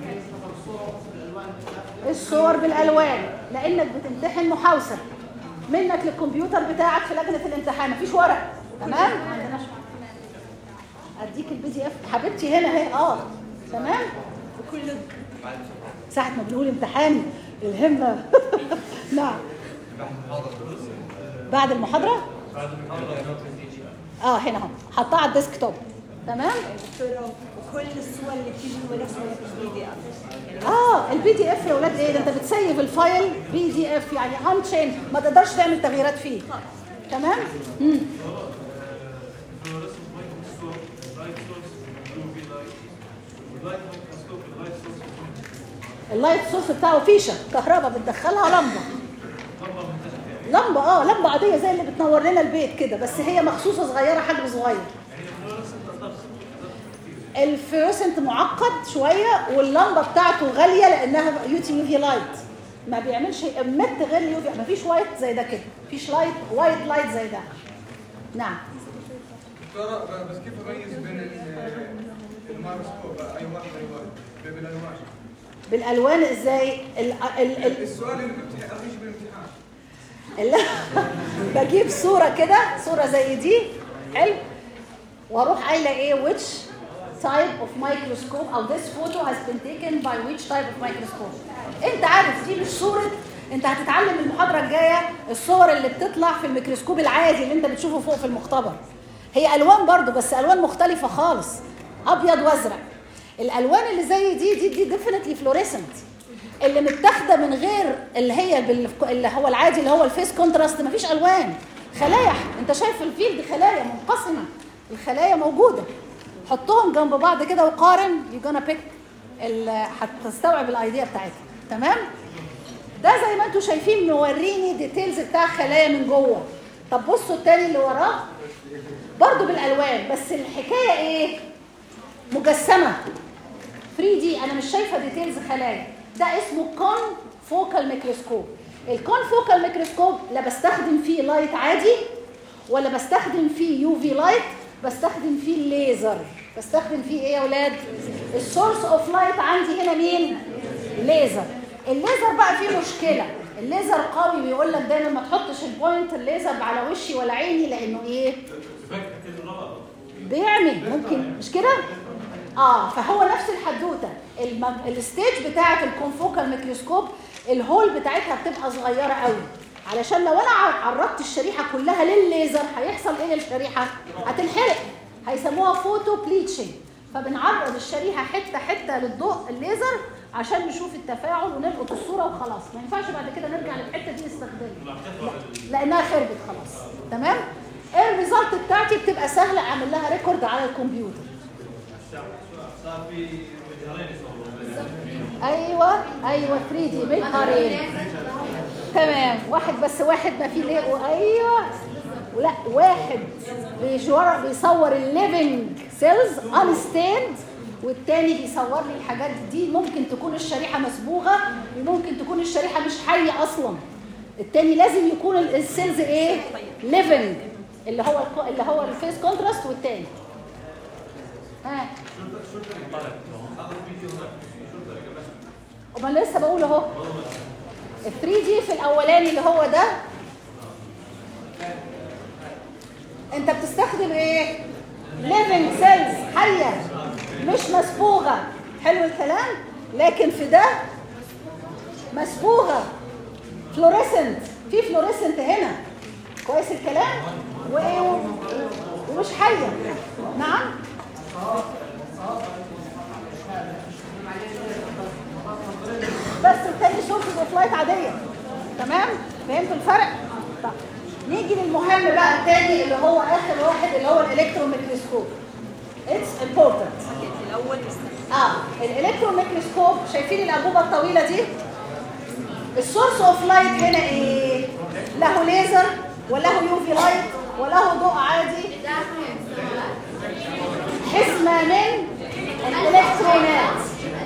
الصور بالالوان لانك بتمتحن محاوسه منك للكمبيوتر بتاعك في لجنه الامتحان مفيش ورق تمام اديك البي دي اف حبيبتي هنا اهي اه تمام وكله ساعه ما بنقول امتحان الهمه نعم بعد المحاضره اه هنا اهو حطها على الديسك توب تمام دكتورة وكل الصور اللي بتيجي مرسمة بالبي دي اف اه البي دي اف يا ولاد ايه ده انت بتسيف الفايل بي دي اف يعني ان تشين ما تقدرش تعمل تغييرات فيه تمام امم اللايت سورس بتاعه فيشه كهرباء بتدخلها لمبه لمبه اه لمبه عاديه زي اللي بتنور لنا البيت كده بس هي مخصوصه صغيره حجم صغير الفلوسنت معقد شويه واللمبه بتاعته غاليه لانها يو تي يو في لايت ما بيعملش امت غير اليو في ما فيش وايت زي ده كده مفيش لايت وايت لايت زي ده نعم دكتورة بس كيف اميز بين ال- المايكروسكوب اي واحد اي واحد بالالوان بالالوان ازاي ال ال ال السؤال اللي بامتحان اغيش بالامتحان لا بجيب صورة كده صورة زي دي حلو واروح قايلة ايه which type of microscope او this photo has been taken by which type of microscope انت عارف دي مش صورة انت هتتعلم المحاضرة الجاية الصور اللي بتطلع في الميكروسكوب العادي اللي انت بتشوفه فوق في المختبر هي الوان برضو بس الوان مختلفة خالص ابيض وازرق الالوان اللي زي دي دي دي ديفينتلي فلوريسنت اللي متاخده من غير اللي هي بال... اللي هو العادي اللي هو الفيس كونتراست مفيش الوان خلايا انت شايف الفيلد خلايا منقسمه الخلايا موجوده حطهم جنب بعض كده وقارن يو جونا بيك هتستوعب الايديا بتاعتها تمام ده زي ما انتم شايفين موريني ديتيلز بتاع خلايا من جوه طب بصوا التاني اللي وراه برضو بالالوان بس الحكايه ايه مجسمه 3 دي انا مش شايفه ديتيلز خلايا ده اسمه كون فوكال ميكروسكوب الكون فوكال ميكروسكوب لا بستخدم فيه لايت عادي ولا بستخدم فيه يو في لايت بستخدم فيه الليزر بستخدم فيه ايه يا اولاد السورس اوف لايت عندي هنا مين ليزر الليزر بقى فيه مشكله الليزر قوي بيقول لك دايما ما تحطش البوينت الليزر على وشي ولا عيني لانه ايه بيعمي ممكن مش كده اه فهو نفس الحدوته الم... الستيج بتاعه الكونفوكال ميكروسكوب الهول بتاعتها بتبقى صغيره قوي علشان لو انا عرضت الشريحه كلها للليزر هيحصل ايه للشريحه هتنحرق هيسموها فوتو بليتشنج فبنعرض الشريحه حته حته للضوء الليزر عشان نشوف التفاعل ونلقط الصوره وخلاص ما ينفعش بعد كده نرجع للحته دي نستخدمها لا لانها خربت خلاص تمام الريزلت بتاعتي بتبقى سهله اعمل لها ريكورد على الكمبيوتر صار في مجهرين يصورون ايوه ايوه 3 دي مجهرين تمام واحد بس واحد ما فيه ليه ايوه ولا واحد بيجور بيصور الليفنج سيلز انستيند والتاني بيصور لي الحاجات دي ممكن تكون الشريحه مصبوغه وممكن تكون الشريحه مش حيه اصلا التاني لازم يكون ال- السيلز ايه ليفنج اللي هو الكو- اللي هو الفيس كونتراست والتاني ها امال لسه بقول اهو ال 3 دي في الاولاني اللي هو ده انت بتستخدم ايه ليفنج سيلز حيه مش مسبوغه حلو الكلام لكن في ده مسبوغه فلوريسنت في فلوريسنت هنا كويس الكلام وايه و- ومش حيه نعم بس التاني سورسز اوف لايت عاديه تمام فهمتوا الفرق طب نيجي للمهم بقى التاني اللي هو اخر واحد اللي هو الالكترون ميكروسكوب اتس امبورتنت الاول اه الالكترون ميكروسكوب شايفين الانبوبه الطويله دي السورس اوف لايت هنا ايه له ليزر وله يو في لايت وله ضوء عادي حزمه من الالكترونات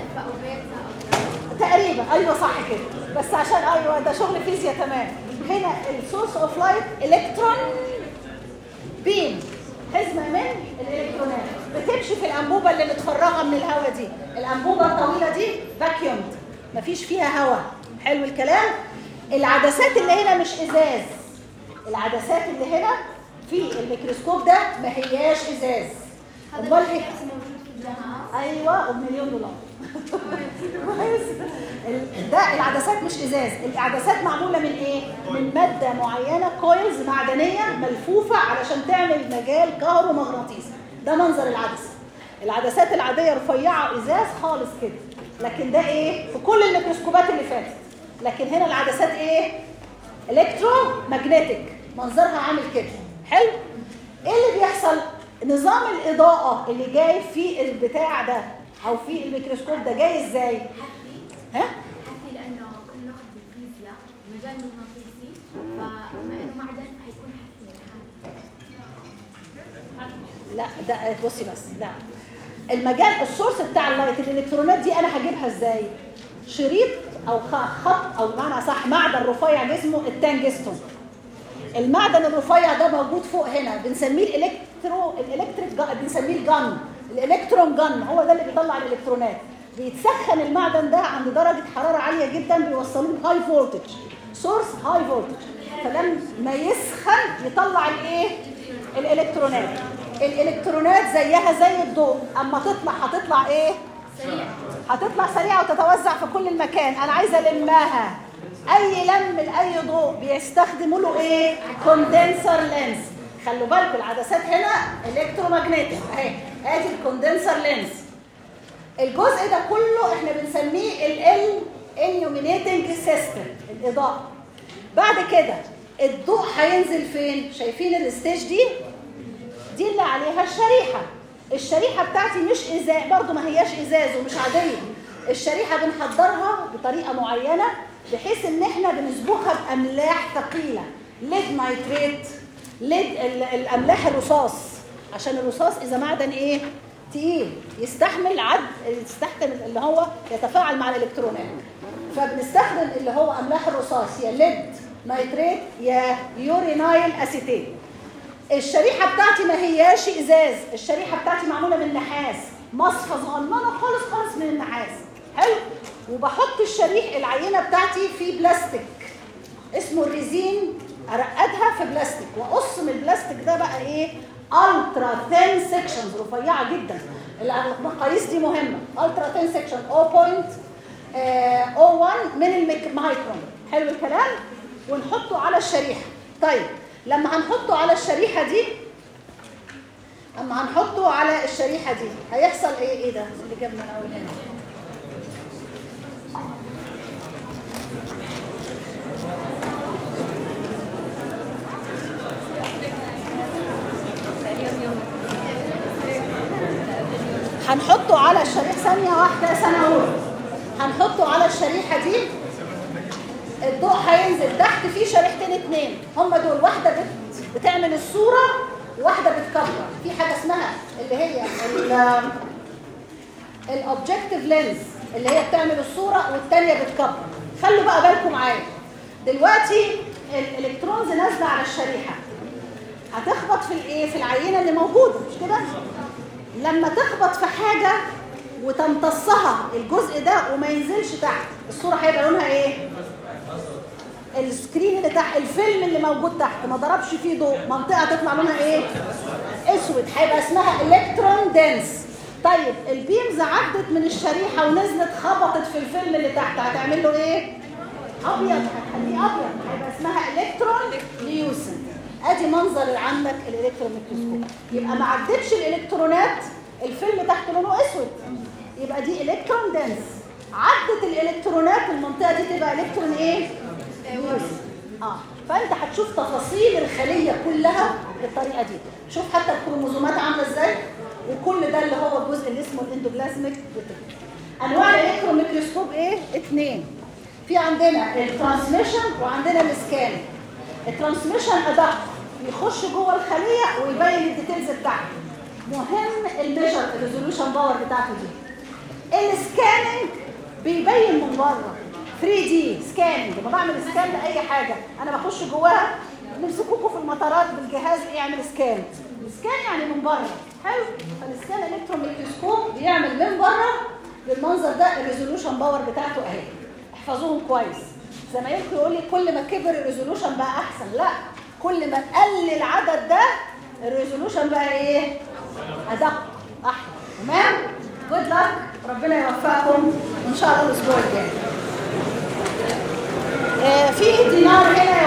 تقريبا ايوه صح كده بس عشان ايوه ده شغل فيزياء تمام هنا السورس اوف لايت الكترون بيم حزمه من الالكترونات بتمشي في الانبوبه اللي متفرغه من الهواء دي الانبوبه الطويله دي فاكيومد مفيش فيها هواء حلو الكلام العدسات اللي هنا مش ازاز العدسات اللي هنا في الميكروسكوب ده ما هياش ازاز امال ايه موجود في الجامعة ايوه وبمليون دولار كويس ال- ده العدسات مش ازاز العدسات معموله من ايه من ماده معينه كويلز معدنيه ملفوفه علشان تعمل مجال كهرومغناطيسي ده منظر العدسه العدسات العاديه رفيعه ازاز خالص كده لكن ده ايه في كل الميكروسكوبات اللي فاتت لكن هنا العدسات ايه الكترو ماجنتيك منظرها عامل كده حلو ايه اللي بيحصل نظام الاضاءه اللي جاي في البتاع ده او في الميكروسكوب ده جاي ازاي ها حكي لأنه كنا ناخذ بالفيزياء مجال مغناطيسي فبما إنه معدن حيكون حكي لا ده بصي بس لا المجال السورس بتاع اللايت الالكترونات دي انا هجيبها ازاي شريط او خ- خط او بمعنى صح معدن رفيع اسمه التانجستون المعدن الرفيع ده موجود فوق هنا بنسميه الالكترو الالكتريك جا- بنسميه الجن الالكترون جن هو ده اللي بيطلع الالكترونات بيتسخن المعدن ده عند درجه حراره عاليه جدا بيوصلوه هاي فولتج سورس هاي فولتج فلما يسخن يطلع الايه الالكترونات الالكترونات زيها زي الضوء اما تطلع هتطلع ايه سريع هتطلع سريعه وتتوزع في كل المكان انا عايزه المها اي لم لاي ضوء بيستخدموا له ايه كوندنسر لينز خلوا بالكم العدسات هنا الكترومagnetic اهي ادي الكوندنسر لينز الجزء ده كله احنا بنسميه ال illuminating سيستم الاضاءه بعد كده الضوء هينزل فين شايفين الستيج دي دي اللي عليها الشريحه الشريحه بتاعتي مش ازاز برضو ما هياش ازاز ومش عاديه الشريحه بنحضرها بطريقه معينه بحيث ان احنا بنسبقها باملاح ثقيله ليد نايتريت ليد ال- الاملاح الرصاص عشان الرصاص اذا معدن ايه تقيل يستحمل عد يستحمل اللي هو يتفاعل مع الالكترونات فبنستخدم اللي هو املاح الرصاص يا ليد نايتريت يا يورينايل اسيتيت الشريحه بتاعتي ما هياش ازاز الشريحه بتاعتي معموله من نحاس مصفى صغننه خالص خالص من النحاس حلو وبحط الشريح العينه بتاعتي في بلاستيك اسمه الريزين ارقدها في بلاستيك واقص من البلاستيك ده بقى ايه الترا ثين سيكشنز رفيعه جدا المقاييس دي مهمه الترا ثين سيكشن 0.01 من المايكرون حلو الكلام ونحطه على الشريحه طيب لما هنحطه على الشريحه دي لما هنحطه على الشريحه دي هيحصل ايه ايه ده اللي جابنا الاول هنا هنحطه على الشريحه ثانيه واحده سنه اولى هنحطه على الشريحه دي الضوء هينزل تحت فيه شريحتين اتنين هم دول واحده بت... بتعمل الصوره وواحده بتكبر في حاجه اسمها اللي هي ال... الاوبجكتيف لينز اللي هي بتعمل الصوره والثانيه بتكبر خلوا بقى بالكم معايا دلوقتي الالكترونز نازله على الشريحه هتخبط في الايه في العينه اللي موجوده مش كده لما تخبط في حاجه وتمتصها الجزء ده وما ينزلش تحت الصوره هيبقى لونها ايه السكرين اللي تحت الفيلم اللي موجود تحت ما ضربش فيه ضوء منطقه تطلع لونها ايه اسود هيبقى اسمها الكترون دنس طيب البيمز عدت من الشريحه ونزلت خبطت في الفيلم اللي تحت هتعمل له ايه ابيض هتخليه ابيض هيبقى اسمها الكترون ليوسن ادي منظر عندك الالكترون ميكروسكوب يبقى ما عدتش الالكترونات الفيلم تحت لونه اسود يبقى دي الكترون دنس عدت الالكترونات المنطقه دي تبقى الكترون ايه ليوسن اه فانت هتشوف تفاصيل الخليه كلها بالطريقه دي شوف حتى الكروموزومات عامله ازاي وكل ده اللي هو الجزء اللي اسمه الاندوبلازميك انواع الالكترون ميكروسكوب ايه اثنين في عندنا الترانسميشن وعندنا السكان الترانسميشن ادق يخش جوه الخليه ويبين الديتيلز بتاعته مهم الميجر الريزولوشن باور بتاعته دي السكاننج بيبين من بره 3 دي سكاننج لما بعمل سكان لاي حاجه انا بخش جواها نمسكوكوا في المطارات بالجهاز يعمل سكان السكان يعني من بره حلو فالسكان الكترون ميكروسكوب بيعمل من بره بالمنظر ده الريزولوشن باور بتاعته اهي احفظوهم كويس زمايلكم يقول لي كل ما كبر الريزولوشن بقى احسن لا كل ما قل العدد ده الريزولوشن بقى ايه ادق احلى تمام جود لك ربنا يوفقكم وان شاء الله الاسبوع الجاي آه في دينار هنا